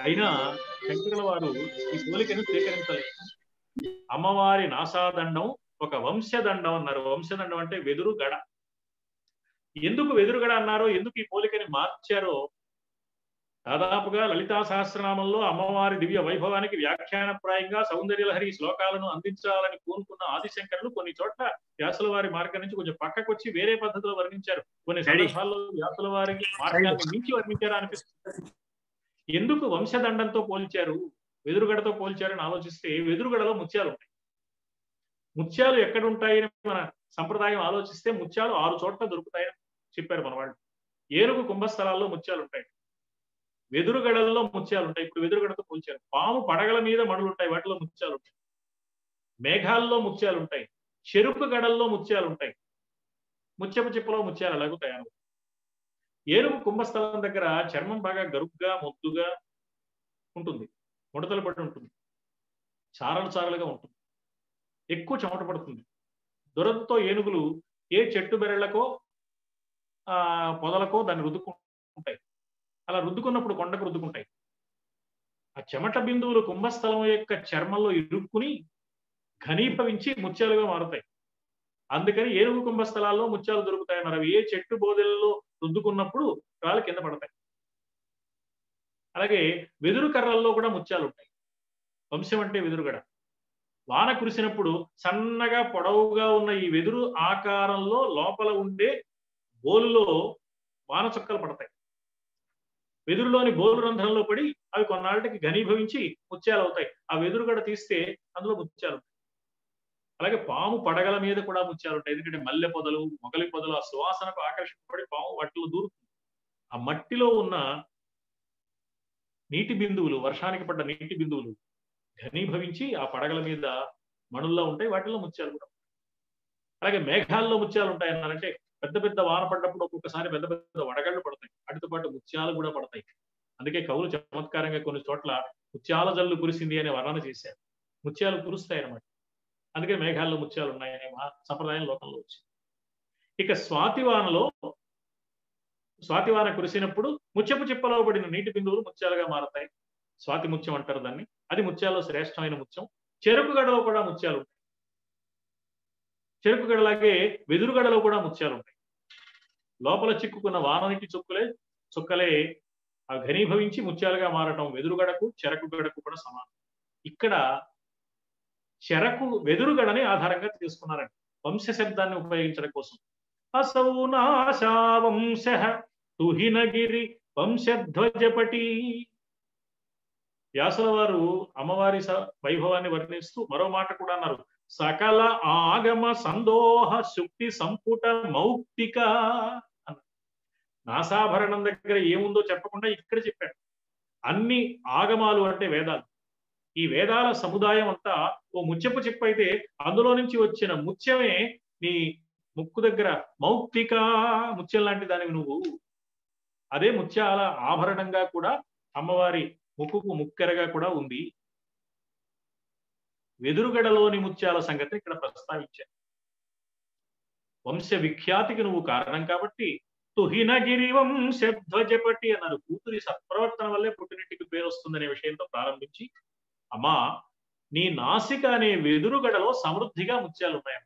అయినా శంకరుల వారు ఈ పోలికను స్వీకరించలేదు అమ్మవారి నాసాదండం ఒక వంశదండం అన్నారు వంశదండం అంటే వెదురు గడ ఎందుకు వెదురుగడ అన్నారో ఎందుకు ఈ పోలికని మార్చారో దాదాపుగా లలితా సహస్రనామంలో అమ్మవారి దివ్య వైభవానికి వ్యాఖ్యానప్రాయంగా సౌందర్యలహరి శ్లోకాలను అందించాలని కోరుకున్న ఆదిశంకరులు కొన్ని చోట్ల వ్యాసుల వారి మార్గం నుంచి కొంచెం పక్కకు వచ్చి వేరే పద్ధతిలో వర్ణించారు కొన్ని సందర్భాల్లో వ్యాసుల వారి మార్గాన్ని మించి వర్ణించారా అనిపిస్తుంది ఎందుకు వంశదండంతో పోల్చారు వెదురుగడతో పోల్చారని ఆలోచిస్తే వెదురుగడలో ముత్యాలు ఉంటాయి ముత్యాలు ఎక్కడ ఉంటాయని మన సంప్రదాయం ఆలోచిస్తే ముత్యాలు ఆరు చోట్ల దొరుకుతాయని చెప్పారు మన వాళ్ళు ఏనుగు కుంభస్థలాల్లో ముత్యాలు ఉంటాయి వెదురుగడల్లో ముత్యాలు ఉంటాయి ఇప్పుడు వెదురుగడతో పోల్చారు పాము పడగల మీద మణులు ఉంటాయి వాటిలో ముత్యాలు ఉంటాయి మేఘాల్లో ముత్యాలు ఉంటాయి చెరుకు గడల్లో ముత్యాలు ఉంటాయి ముత్యపు చిప్పలో ముత్యాలు ఎలాగో తయారు ఏనుగు కుంభస్థలం దగ్గర చర్మం బాగా గరుగ్గా మొద్దుగా ఉంటుంది ముడతలు పడి ఉంటుంది చారలు చారలుగా ఉంటుంది ఎక్కువ చెమట పడుతుంది దురదతో ఏనుగులు ఏ చెట్టు బెరళ్లకో ఆ పొదలకో దాన్ని రుద్దుకుంటాయి అలా రుద్దుకున్నప్పుడు కొండకు రుద్దుకుంటాయి ఆ చెమట బిందువులు కుంభస్థలం యొక్క చర్మంలో ఇరుక్కుని ఘనీభవించి ముత్యాలుగా మారుతాయి అందుకని ఏనుగు కుంభస్థలాల్లో ముత్యాలు దొరుకుతాయి మరి అవి ఏ చెట్టు బోదెలలో రుద్దుకున్నప్పుడు రాళ్ళు కింద పడతాయి అలాగే వెదురు కర్రల్లో కూడా ముత్యాలు ఉంటాయి వంశం అంటే వెదురుగడ వాన కురిసినప్పుడు సన్నగా పొడవుగా ఉన్న ఈ వెదురు ఆకారంలో లోపల ఉండే బోలులో వాన చుక్కలు పడతాయి వెదురులోని బోలు రంధ్రంలో పడి అవి కొన్నాళ్ళకి ఘనీభవించి ముత్యాలు అవుతాయి ఆ వెదురుగడ తీస్తే అందులో ముత్యాలు ఉంటాయి అలాగే పాము పడగల మీద కూడా ముత్యాలు ఉంటాయి ఎందుకంటే మల్లె పొదలు మొగలి పొదలు ఆ సువాసనకు ఆకర్షింపబడి పాము వాటిలో దూరుతుంది ఆ మట్టిలో ఉన్న నీటి బిందువులు వర్షానికి పడ్డ నీటి బిందువులు ఘనీభవించి ఆ పడగల మీద మణుల్లో ఉంటాయి వాటిలో ముత్యాలు కూడా అలాగే మేఘాల్లో ముత్యాలు ఉంటాయి అన్నారంటే పెద్ద పెద్ద వాన పడ్డప్పుడు ఒక్కొక్కసారి పెద్ద పెద్ద వడగళ్ళు పడతాయి వాటితో పాటు ముత్యాలు కూడా పడతాయి అందుకే కవులు చమత్కారంగా కొన్ని చోట్ల ముత్యాల జల్లు కురిసింది అనే వర్ణన చేశారు ముత్యాలు కురుస్తాయి అన్నమాట అందుకే మేఘాల్లో ముత్యాలు ఉన్నాయనే మా సంప్రదాయం లోకంలో వచ్చింది ఇక స్వాతివానలో స్వాతివాన కురిసినప్పుడు ముత్యపు చిప్పలో పడిన నీటి బిందువులు ముత్యాలుగా మారతాయి స్వాతి ముత్యం అంటారు దాన్ని అది ముత్యాల్లో శ్రేష్టమైన ముత్యం చెరుకు గడలో కూడా ముత్యాలు ఉంటాయి చెరుకు గడలాగే వెదురుగడలో కూడా ముత్యాలు ఉంటాయి లోపల చిక్కుకున్న వాననికి చుక్కలే చుక్కలే ఆ ఘనీభవించి ముత్యాలుగా మారటం వెదురుగడకు చెరకు గడకు కూడా సమానం ఇక్కడ చెరకు వెదురుగడని ఆధారంగా తీసుకున్నారండి వంశ శబ్దాన్ని ఉపయోగించడం కోసం అసౌ నాశావంశ తుహినగిరి వంశధ్వజపటి వ్యాసుల వారు అమ్మవారి వైభవాన్ని వర్ణిస్తూ మరో మాట కూడా అన్నారు సకల ఆగమ సందోహ శుక్తి సంపుట మౌక్తిక నాసాభరణం దగ్గర ఏముందో చెప్పకుండా ఇక్కడ చెప్పాడు అన్ని ఆగమాలు అంటే వేదాలు ఈ వేదాల సముదాయం అంతా ఓ ముత్యపు చెప్పు అయితే అందులో నుంచి వచ్చిన ముత్యమే నీ ముక్కు దగ్గర మౌక్తిక ముత్యం లాంటి దానివి నువ్వు అదే ముత్యాల ఆభరణంగా కూడా అమ్మవారి ముక్కుకు ముక్కెరగా కూడా ఉంది వెదురుగడలోని ముత్యాల సంగతి ఇక్కడ ప్రస్తావించారు వంశ విఖ్యాతికి నువ్వు కారణం కాబట్టి తుహినగిరి వంశధ్వజపటి అన్నారు కూతురి సత్ప్రవర్తన వల్లే పుట్టినింటికి పేరు వస్తుందనే విషయంతో ప్రారంభించి అమ్మా నీ నాసిక అనే వెదురుగడలో సమృద్ధిగా ముత్యాలు ఉన్నాయమ్మా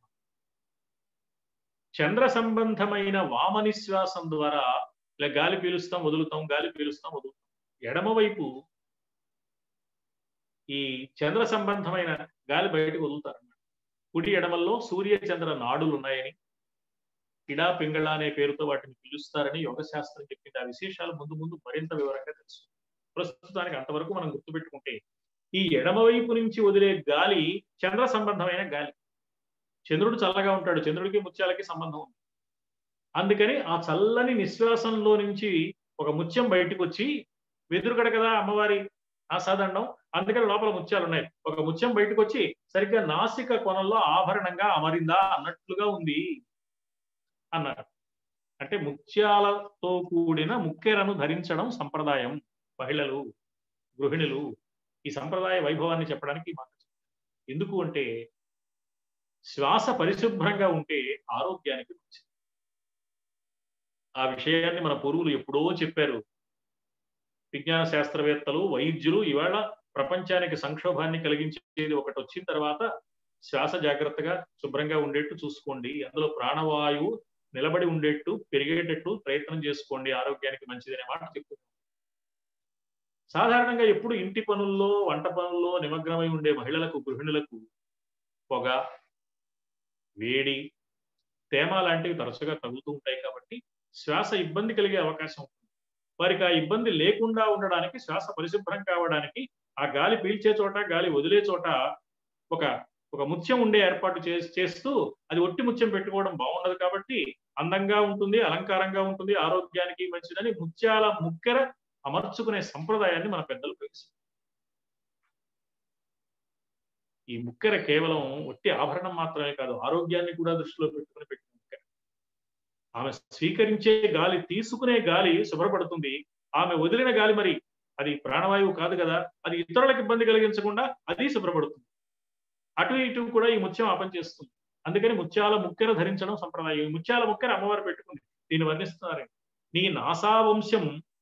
చంద్ర సంబంధమైన వామనిశ్వాసం ద్వారా ఇలా గాలి పీలుస్తాం వదులుతాం గాలి పీలుస్తాం వదులుతాం ఎడమవైపు ఈ చంద్ర సంబంధమైన గాలి బయటకు వదులుతారన్నమాట కుడి ఎడమల్లో సూర్య చంద్ర నాడులు ఉన్నాయని ఇడా పింగళ అనే పేరుతో వాటిని పిలుస్తారని యోగ శాస్త్రం చెప్పింది ఆ విశేషాలు ముందు ముందు మరింత వివరంగా తెలుసు ప్రస్తుతానికి అంతవరకు మనం గుర్తుపెట్టుకుంటే ఈ ఎడమవైపు నుంచి వదిలే గాలి చంద్ర సంబంధమైన గాలి చంద్రుడు చల్లగా ఉంటాడు చంద్రుడికి ముత్యాలకి సంబంధం ఉంది అందుకని ఆ చల్లని నిశ్వాసంలో నుంచి ఒక ముత్యం బయటకు వచ్చి వెదురుగడ కదా అమ్మవారి ఆసాదండం అందుకని లోపల ముత్యాలు ఉన్నాయి ఒక ముత్యం బయటకు వచ్చి సరిగ్గా నాసిక కొనంలో ఆభరణంగా అమరిందా అన్నట్లుగా ఉంది అన్నారు అంటే ముత్యాలతో కూడిన ముక్కెరను ధరించడం సంప్రదాయం మహిళలు గృహిణులు ఈ సంప్రదాయ వైభవాన్ని చెప్పడానికి మాట ఎందుకు అంటే శ్వాస పరిశుభ్రంగా ఉంటే ఆరోగ్యానికి మంచిది ఆ విషయాన్ని మన పూర్వులు ఎప్పుడో చెప్పారు విజ్ఞాన శాస్త్రవేత్తలు వైద్యులు ఇవాళ ప్రపంచానికి సంక్షోభాన్ని కలిగించేది ఒకటి వచ్చిన తర్వాత శ్వాస జాగ్రత్తగా శుభ్రంగా ఉండేట్టు చూసుకోండి అందులో ప్రాణవాయువు నిలబడి ఉండేట్టు పెరిగేటట్టు ప్రయత్నం చేసుకోండి ఆరోగ్యానికి మంచిదనే మాట చెప్తున్నాను సాధారణంగా ఎప్పుడు ఇంటి పనుల్లో వంట పనుల్లో నిమగ్నమై ఉండే మహిళలకు గృహిణులకు పొగ వేడి తేమ లాంటివి తరచుగా తగులుతూ ఉంటాయి కాబట్టి శ్వాస ఇబ్బంది కలిగే అవకాశం ఉంటుంది వారికి ఆ ఇబ్బంది లేకుండా ఉండడానికి శ్వాస పరిశుభ్రం కావడానికి ఆ గాలి పీల్చే చోట గాలి వదిలే చోట ఒక ఒక ముత్యం ఉండే ఏర్పాటు చేస్తూ అది ఒట్టి ముత్యం పెట్టుకోవడం బాగుండదు కాబట్టి అందంగా ఉంటుంది అలంకారంగా ఉంటుంది ఆరోగ్యానికి మంచిదని ముత్యాల ముక్కెర అమర్చుకునే సంప్రదాయాన్ని మన పెద్దలు ప్రవేశించారు ఈ ముక్కెర కేవలం ఒట్టి ఆభరణం మాత్రమే కాదు ఆరోగ్యాన్ని కూడా దృష్టిలో పెట్టుకుని పెట్టిన ముక్కెర ఆమె స్వీకరించే గాలి తీసుకునే గాలి శుభ్రపడుతుంది ఆమె వదిలిన గాలి మరి అది ప్రాణవాయువు కాదు కదా అది ఇతరులకు ఇబ్బంది కలిగించకుండా అది శుభ్రపడుతుంది అటు ఇటు కూడా ఈ ముత్యం ఆపం చేస్తుంది అందుకని ముత్యాల ముక్కెర ధరించడం సంప్రదాయం ఈ ముత్యాల ముక్కెర అమ్మవారు పెట్టుకుంది దీన్ని వర్ణిస్తున్నారు నీ నాసా వంశం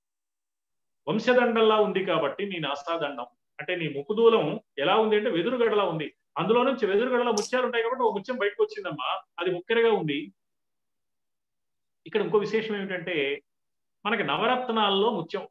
వంశదండంలా ఉంది కాబట్టి నీ నాసాదండం అంటే నీ ముక్కుదూలం ఎలా ఉంది అంటే వెదురుగడలా ఉంది అందులో నుంచి వెదురుగడల ముత్యాలు ఉంటాయి కాబట్టి ఒక ముత్యం బయటకు వచ్చిందమ్మా అది ముక్కెరగా ఉంది ఇక్కడ ఇంకో విశేషం ఏమిటంటే మనకి నవరత్నాల్లో ముత్యం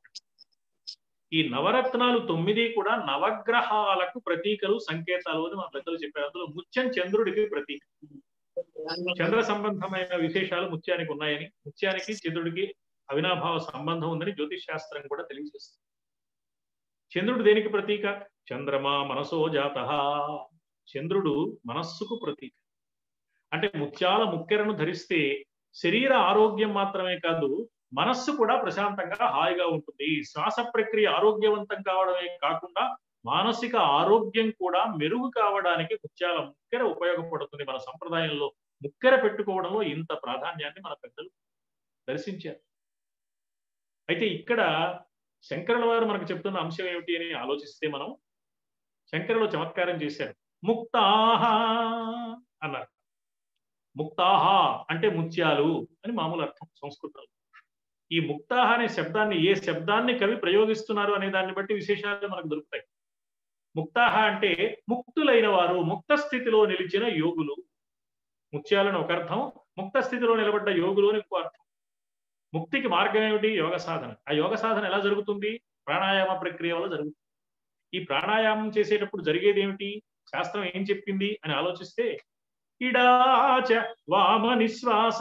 ఈ నవరత్నాలు తొమ్మిది కూడా నవగ్రహాలకు ప్రతీకలు సంకేతాలు అని మన పెద్దలు చెప్పారు అందులో ముత్యం చంద్రుడికి ప్రతీక చంద్ర సంబంధమైన విశేషాలు ముత్యానికి ఉన్నాయని ముత్యానికి చంద్రుడికి అవినాభావ సంబంధం ఉందని జ్యోతిష్ శాస్త్రం కూడా తెలియజేస్తుంది చంద్రుడు దేనికి ప్రతీక చంద్రమా మనసో జాత చంద్రుడు మనస్సుకు ప్రతీక అంటే ముత్యాల ముక్కెరను ధరిస్తే శరీర ఆరోగ్యం మాత్రమే కాదు మనస్సు కూడా ప్రశాంతంగా హాయిగా ఉంటుంది శ్వాస ప్రక్రియ ఆరోగ్యవంతం కావడమే కాకుండా మానసిక ఆరోగ్యం కూడా మెరుగు కావడానికి ముత్యాల ముక్కెర ఉపయోగపడుతుంది మన సంప్రదాయంలో ముక్కెర పెట్టుకోవడంలో ఇంత ప్రాధాన్యాన్ని మన పెద్దలు దర్శించారు అయితే ఇక్కడ శంకరుల వారు మనకు చెప్తున్న అంశం ఏమిటి అని ఆలోచిస్తే మనం శంకరులు చమత్కారం చేశారు ముక్తాహ అన్నారు ముక్తాహ అంటే ముత్యాలు అని మామూలు అర్థం సంస్కృతంలో ఈ ముక్తాహ అనే శబ్దాన్ని ఏ శబ్దాన్ని కవి ప్రయోగిస్తున్నారు అనే దాన్ని బట్టి విశేషాలు మనకు దొరుకుతాయి ముక్తాహ అంటే ముక్తులైన వారు ముక్త స్థితిలో నిలిచిన యోగులు ముత్యాలను ఒక అర్థం ముక్త స్థితిలో నిలబడ్డ యోగులు అని ఇంకో అర్థం ముక్తికి మార్గం ఏమిటి యోగ సాధన ఆ యోగ సాధన ఎలా జరుగుతుంది ప్రాణాయామ ప్రక్రియ వల్ల జరుగుతుంది ఈ ప్రాణాయామం చేసేటప్పుడు జరిగేది ఏమిటి శాస్త్రం ఏం చెప్పింది అని ఆలోచిస్తే ఇడాచ వామ నిశ్వాస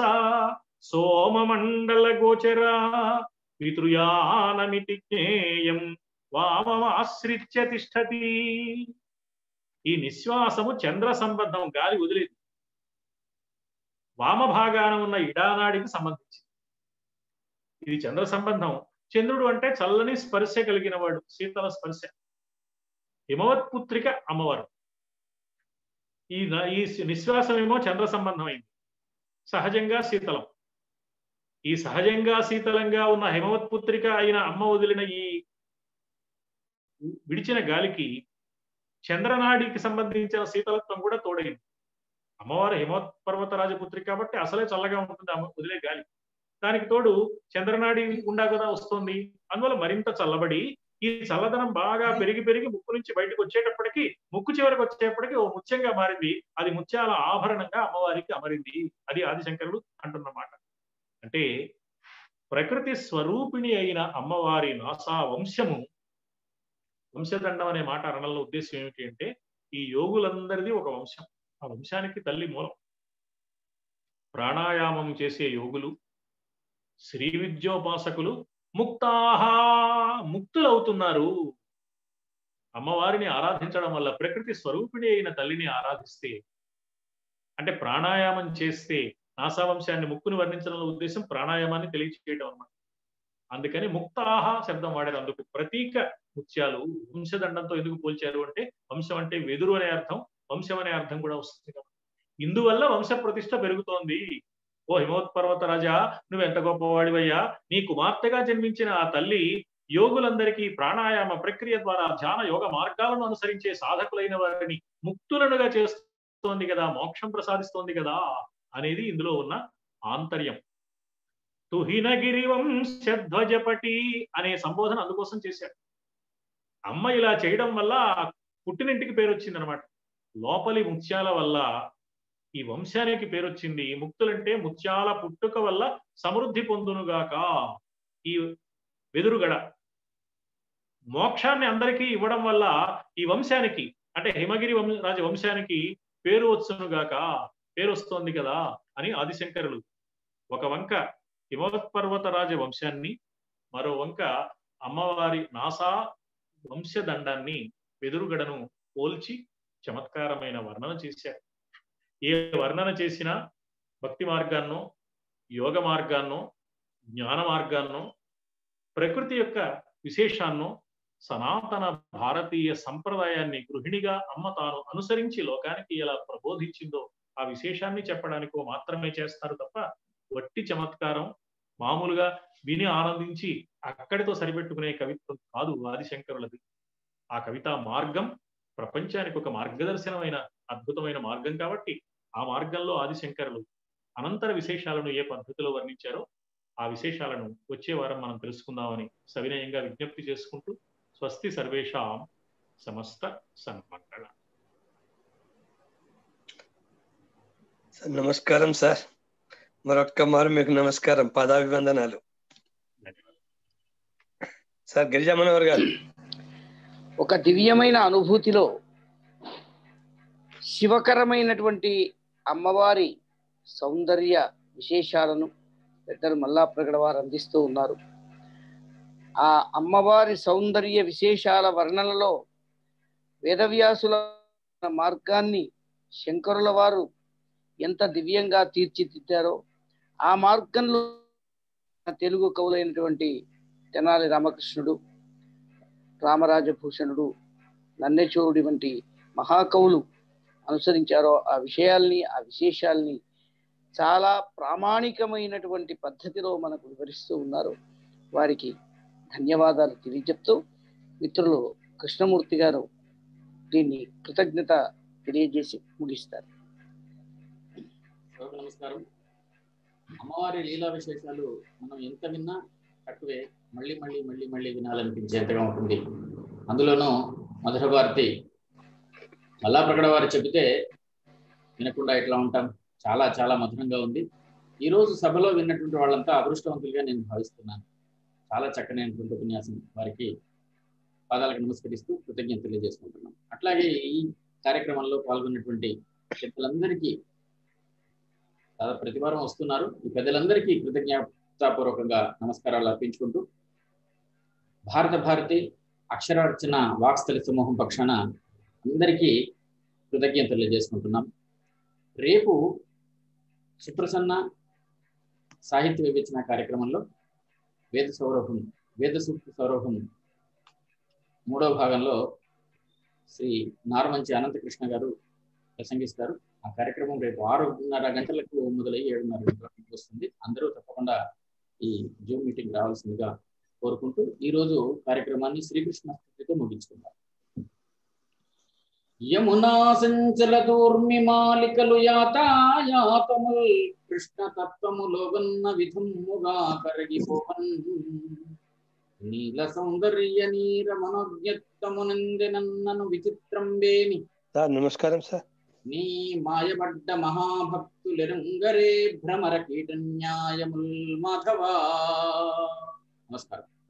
సోమమండల గోచరా పితృయానమితి జ్ఞేయం వామమాశ్రిత్య తిష్టతి ఈ నిశ్వాసము చంద్ర సంబంధం గాలి వదిలేదు వామభాగాన ఉన్న ఇడానాడికి సంబంధించి ఇది చంద్ర సంబంధం చంద్రుడు అంటే చల్లని స్పర్శ కలిగిన వాడు శీతల స్పర్శ హిమవత్పుత్రిక అమ్మవారు ఈ ఈ నిశ్వాసమేమో చంద్ర సంబంధమైంది సహజంగా శీతలం ఈ సహజంగా శీతలంగా ఉన్న హిమవత్పుత్రిక అయిన అమ్మ వదిలిన ఈ విడిచిన గాలికి చంద్రనాడికి సంబంధించిన శీతలత్వం కూడా తోడైంది అమ్మవారు హిమవత్ పర్వత రాజపుత్రిక కాబట్టి అసలే చల్లగా ఉంటుంది అమ్మ వదిలే గాలి దానికి తోడు చంద్రనాడి గుండా కదా వస్తుంది అందువల్ల మరింత చల్లబడి ఈ చల్లదనం బాగా పెరిగి పెరిగి ముక్కు నుంచి బయటకు వచ్చేటప్పటికి ముక్కు చివరికి వచ్చేటప్పటికి ఓ ముత్యంగా మారింది అది ముత్యాల ఆభరణంగా అమ్మవారికి అమరింది అది ఆదిశంకరుడు అంటున్నమాట అంటే ప్రకృతి స్వరూపిణి అయిన అమ్మవారి నాసా వంశము వంశదండం అనే మాట అనడంలో ఉద్దేశం ఏమిటి అంటే ఈ యోగులందరిది ఒక వంశం ఆ వంశానికి తల్లి మూలం ప్రాణాయామం చేసే యోగులు శ్రీ విద్యోపాసకులు ముక్తాహ ముక్తులవుతున్నారు అమ్మవారిని ఆరాధించడం వల్ల ప్రకృతి స్వరూపిణి అయిన తల్లిని ఆరాధిస్తే అంటే ప్రాణాయామం చేస్తే నాసావంశాన్ని ముక్కుని వర్ణించడంలో ఉద్దేశం ప్రాణాయామాన్ని తెలియచేయడం అన్నమాట అందుకని ముక్తాహ శబ్దం వాడేది అందుకు ప్రతీక ముత్యాలు వంశదండంతో ఎందుకు పోల్చారు అంటే వంశం అంటే వెదురు అనే అర్థం వంశం అనే అర్థం కూడా వస్తుంది కాబట్టి ఇందువల్ల వంశ ప్రతిష్ట పెరుగుతోంది ఓ హిమోత్పర్వత రాజా నువ్వు ఎంత గొప్పవాడివయ్యా నీ కుమార్తెగా జన్మించిన ఆ తల్లి యోగులందరికీ ప్రాణాయామ ప్రక్రియ ద్వారా ధ్యాన యోగ మార్గాలను అనుసరించే సాధకులైన వారిని ముక్తులనుగా చేస్తోంది కదా మోక్షం ప్రసాదిస్తోంది కదా అనేది ఇందులో ఉన్న ఆంతర్యం తుహినగిరి వంశధ్వజపటి అనే సంబోధన అందుకోసం చేశాడు అమ్మ ఇలా చేయడం వల్ల పుట్టినింటికి పేరు వచ్చింది అనమాట లోపలి ముత్యాల వల్ల ఈ వంశానికి పేరు వచ్చింది ముక్తులంటే ముత్యాల పుట్టుక వల్ల సమృద్ధి పొందునుగాక ఈ వెదురుగడ మోక్షాన్ని అందరికీ ఇవ్వడం వల్ల ఈ వంశానికి అంటే హిమగిరి వంశ రాజ వంశానికి పేరు వచ్చునుగాక పేరు వస్తోంది కదా అని ఆదిశంకరులు ఒక వంక హిమవత్పర్వత రాజ వంశాన్ని మరో వంక అమ్మవారి నాసా వంశదండాన్ని వెదురుగడను పోల్చి చమత్కారమైన వర్ణన చేశారు ఏ వర్ణన చేసినా భక్తి మార్గాన్నో యోగ మార్గాన్నో జ్ఞాన మార్గాన్నో ప్రకృతి యొక్క విశేషాన్నో సనాతన భారతీయ సంప్రదాయాన్ని గృహిణిగా అమ్మ తాను అనుసరించి లోకానికి ఎలా ప్రబోధించిందో ఆ విశేషాన్ని చెప్పడానికో మాత్రమే చేస్తారు తప్ప వట్టి చమత్కారం మామూలుగా విని ఆనందించి అక్కడితో సరిపెట్టుకునే కవిత్వం కాదు ఆదిశంకరులది ఆ కవితా మార్గం ప్రపంచానికి ఒక మార్గదర్శనమైన అద్భుతమైన మార్గం కాబట్టి ఆ మార్గంలో ఆదిశంకరులు అనంతర విశేషాలను ఏ పద్ధతిలో వర్ణించారో ఆ విశేషాలను వచ్చే వారం మనం తెలుసుకుందామని సవినయంగా విజ్ఞప్తి చేసుకుంటూ స్వస్తి సర్వేషాం సమస్త సన్మంగళ సార్ నమస్కారం సార్ మరొక్క మారు మీకు నమస్కారం పదాభివందనాలు సార్ గిరిజా మనోహర్ గారు ఒక దివ్యమైన అనుభూతిలో శివకరమైనటువంటి అమ్మవారి సౌందర్య విశేషాలను పెద్దలు మల్లాప్రగడ వారు అందిస్తూ ఉన్నారు ఆ అమ్మవారి సౌందర్య విశేషాల వర్ణనలో వేదవ్యాసుల మార్గాన్ని శంకరుల వారు ఎంత దివ్యంగా తీర్చిదిద్దారో ఆ మార్గంలో తెలుగు కవులైనటువంటి తెనాలి రామకృష్ణుడు రామరాజభూషణుడు నన్నెచూరుడి వంటి మహాకవులు అనుసరించారో ఆ విషయాల్ని ఆ విశేషాల్ని చాలా ప్రామాణికమైనటువంటి పద్ధతిలో మనకు వివరిస్తూ ఉన్నారు వారికి ధన్యవాదాలు తెలియజెప్తూ మిత్రులు కృష్ణమూర్తి గారు దీన్ని కృతజ్ఞత తెలియజేసి ముగిస్తారు సోదరు నమస్కారం అమ్మవారి లీలా విశేషాలు మనం ఎంత విన్నా తక్కువే మళ్ళీ మళ్ళీ మళ్ళీ మళ్ళీ వినాలనిపించేంతగా ఉంటుంది అందులోనూ మధుర భారతి మల్లా ప్రకట వారు చెబితే వినకుండా ఎట్లా ఉంటాం చాలా చాలా మధురంగా ఉంది ఈ రోజు సభలో విన్నటువంటి వాళ్ళంతా అదృష్టవంతులుగా నేను భావిస్తున్నాను చాలా చక్కనైనటువంటి ఉపన్యాసం వారికి పాదాలకు నమస్కరిస్తూ కృతజ్ఞత తెలియజేసుకుంటున్నాం అట్లాగే ఈ కార్యక్రమంలో పాల్గొన్నటువంటి పెద్దలందరికీ దాదాపు ప్రతి వారం వస్తున్నారు ఈ పెద్దలందరికీ కృతజ్ఞతాపూర్వకంగా నమస్కారాలు అర్పించుకుంటూ భారత భారతి అక్షరార్చన వాక్స్థలి సమూహం పక్షాన అందరికీ కృతజ్ఞతలు తెలియజేసుకుంటున్నాం రేపు సుప్రసన్న సాహిత్య వివేచన కార్యక్రమంలో వేద సౌరభం వేద సూక్తి సౌరభం మూడవ భాగంలో శ్రీ నారమంచి అనంతకృష్ణ గారు ప్రసంగిస్తారు ఆ కార్యక్రమం రేపు ఆరున్నర గంటలకు మొదలై ఏడున్నర గంటలకు వస్తుంది అందరూ తప్పకుండా ఈ జూమ్ మీటింగ్ రావాల్సిందిగా కోరుకుంటూ ఈ రోజు కార్యక్రమాన్ని శ్రీకృష్ణ స్థితితో ముగించుకుందాం యమునా సంచల దూర్మి మాలికలు యాతాయాతముల్ కృష్ణ తత్వములోగన్న విధముగా కరిగిపోవన్ నీల సౌందర్య నీర మనోజ్ఞత్తమునందెనన్నను విచిత్రం వేమి సార్ నమస్కారం సార్ నీ మాయబడ్డ మహాభక్తులెరుంగరే భ్రమర కీటన్యాయముల్ మాధవా నమస్కారం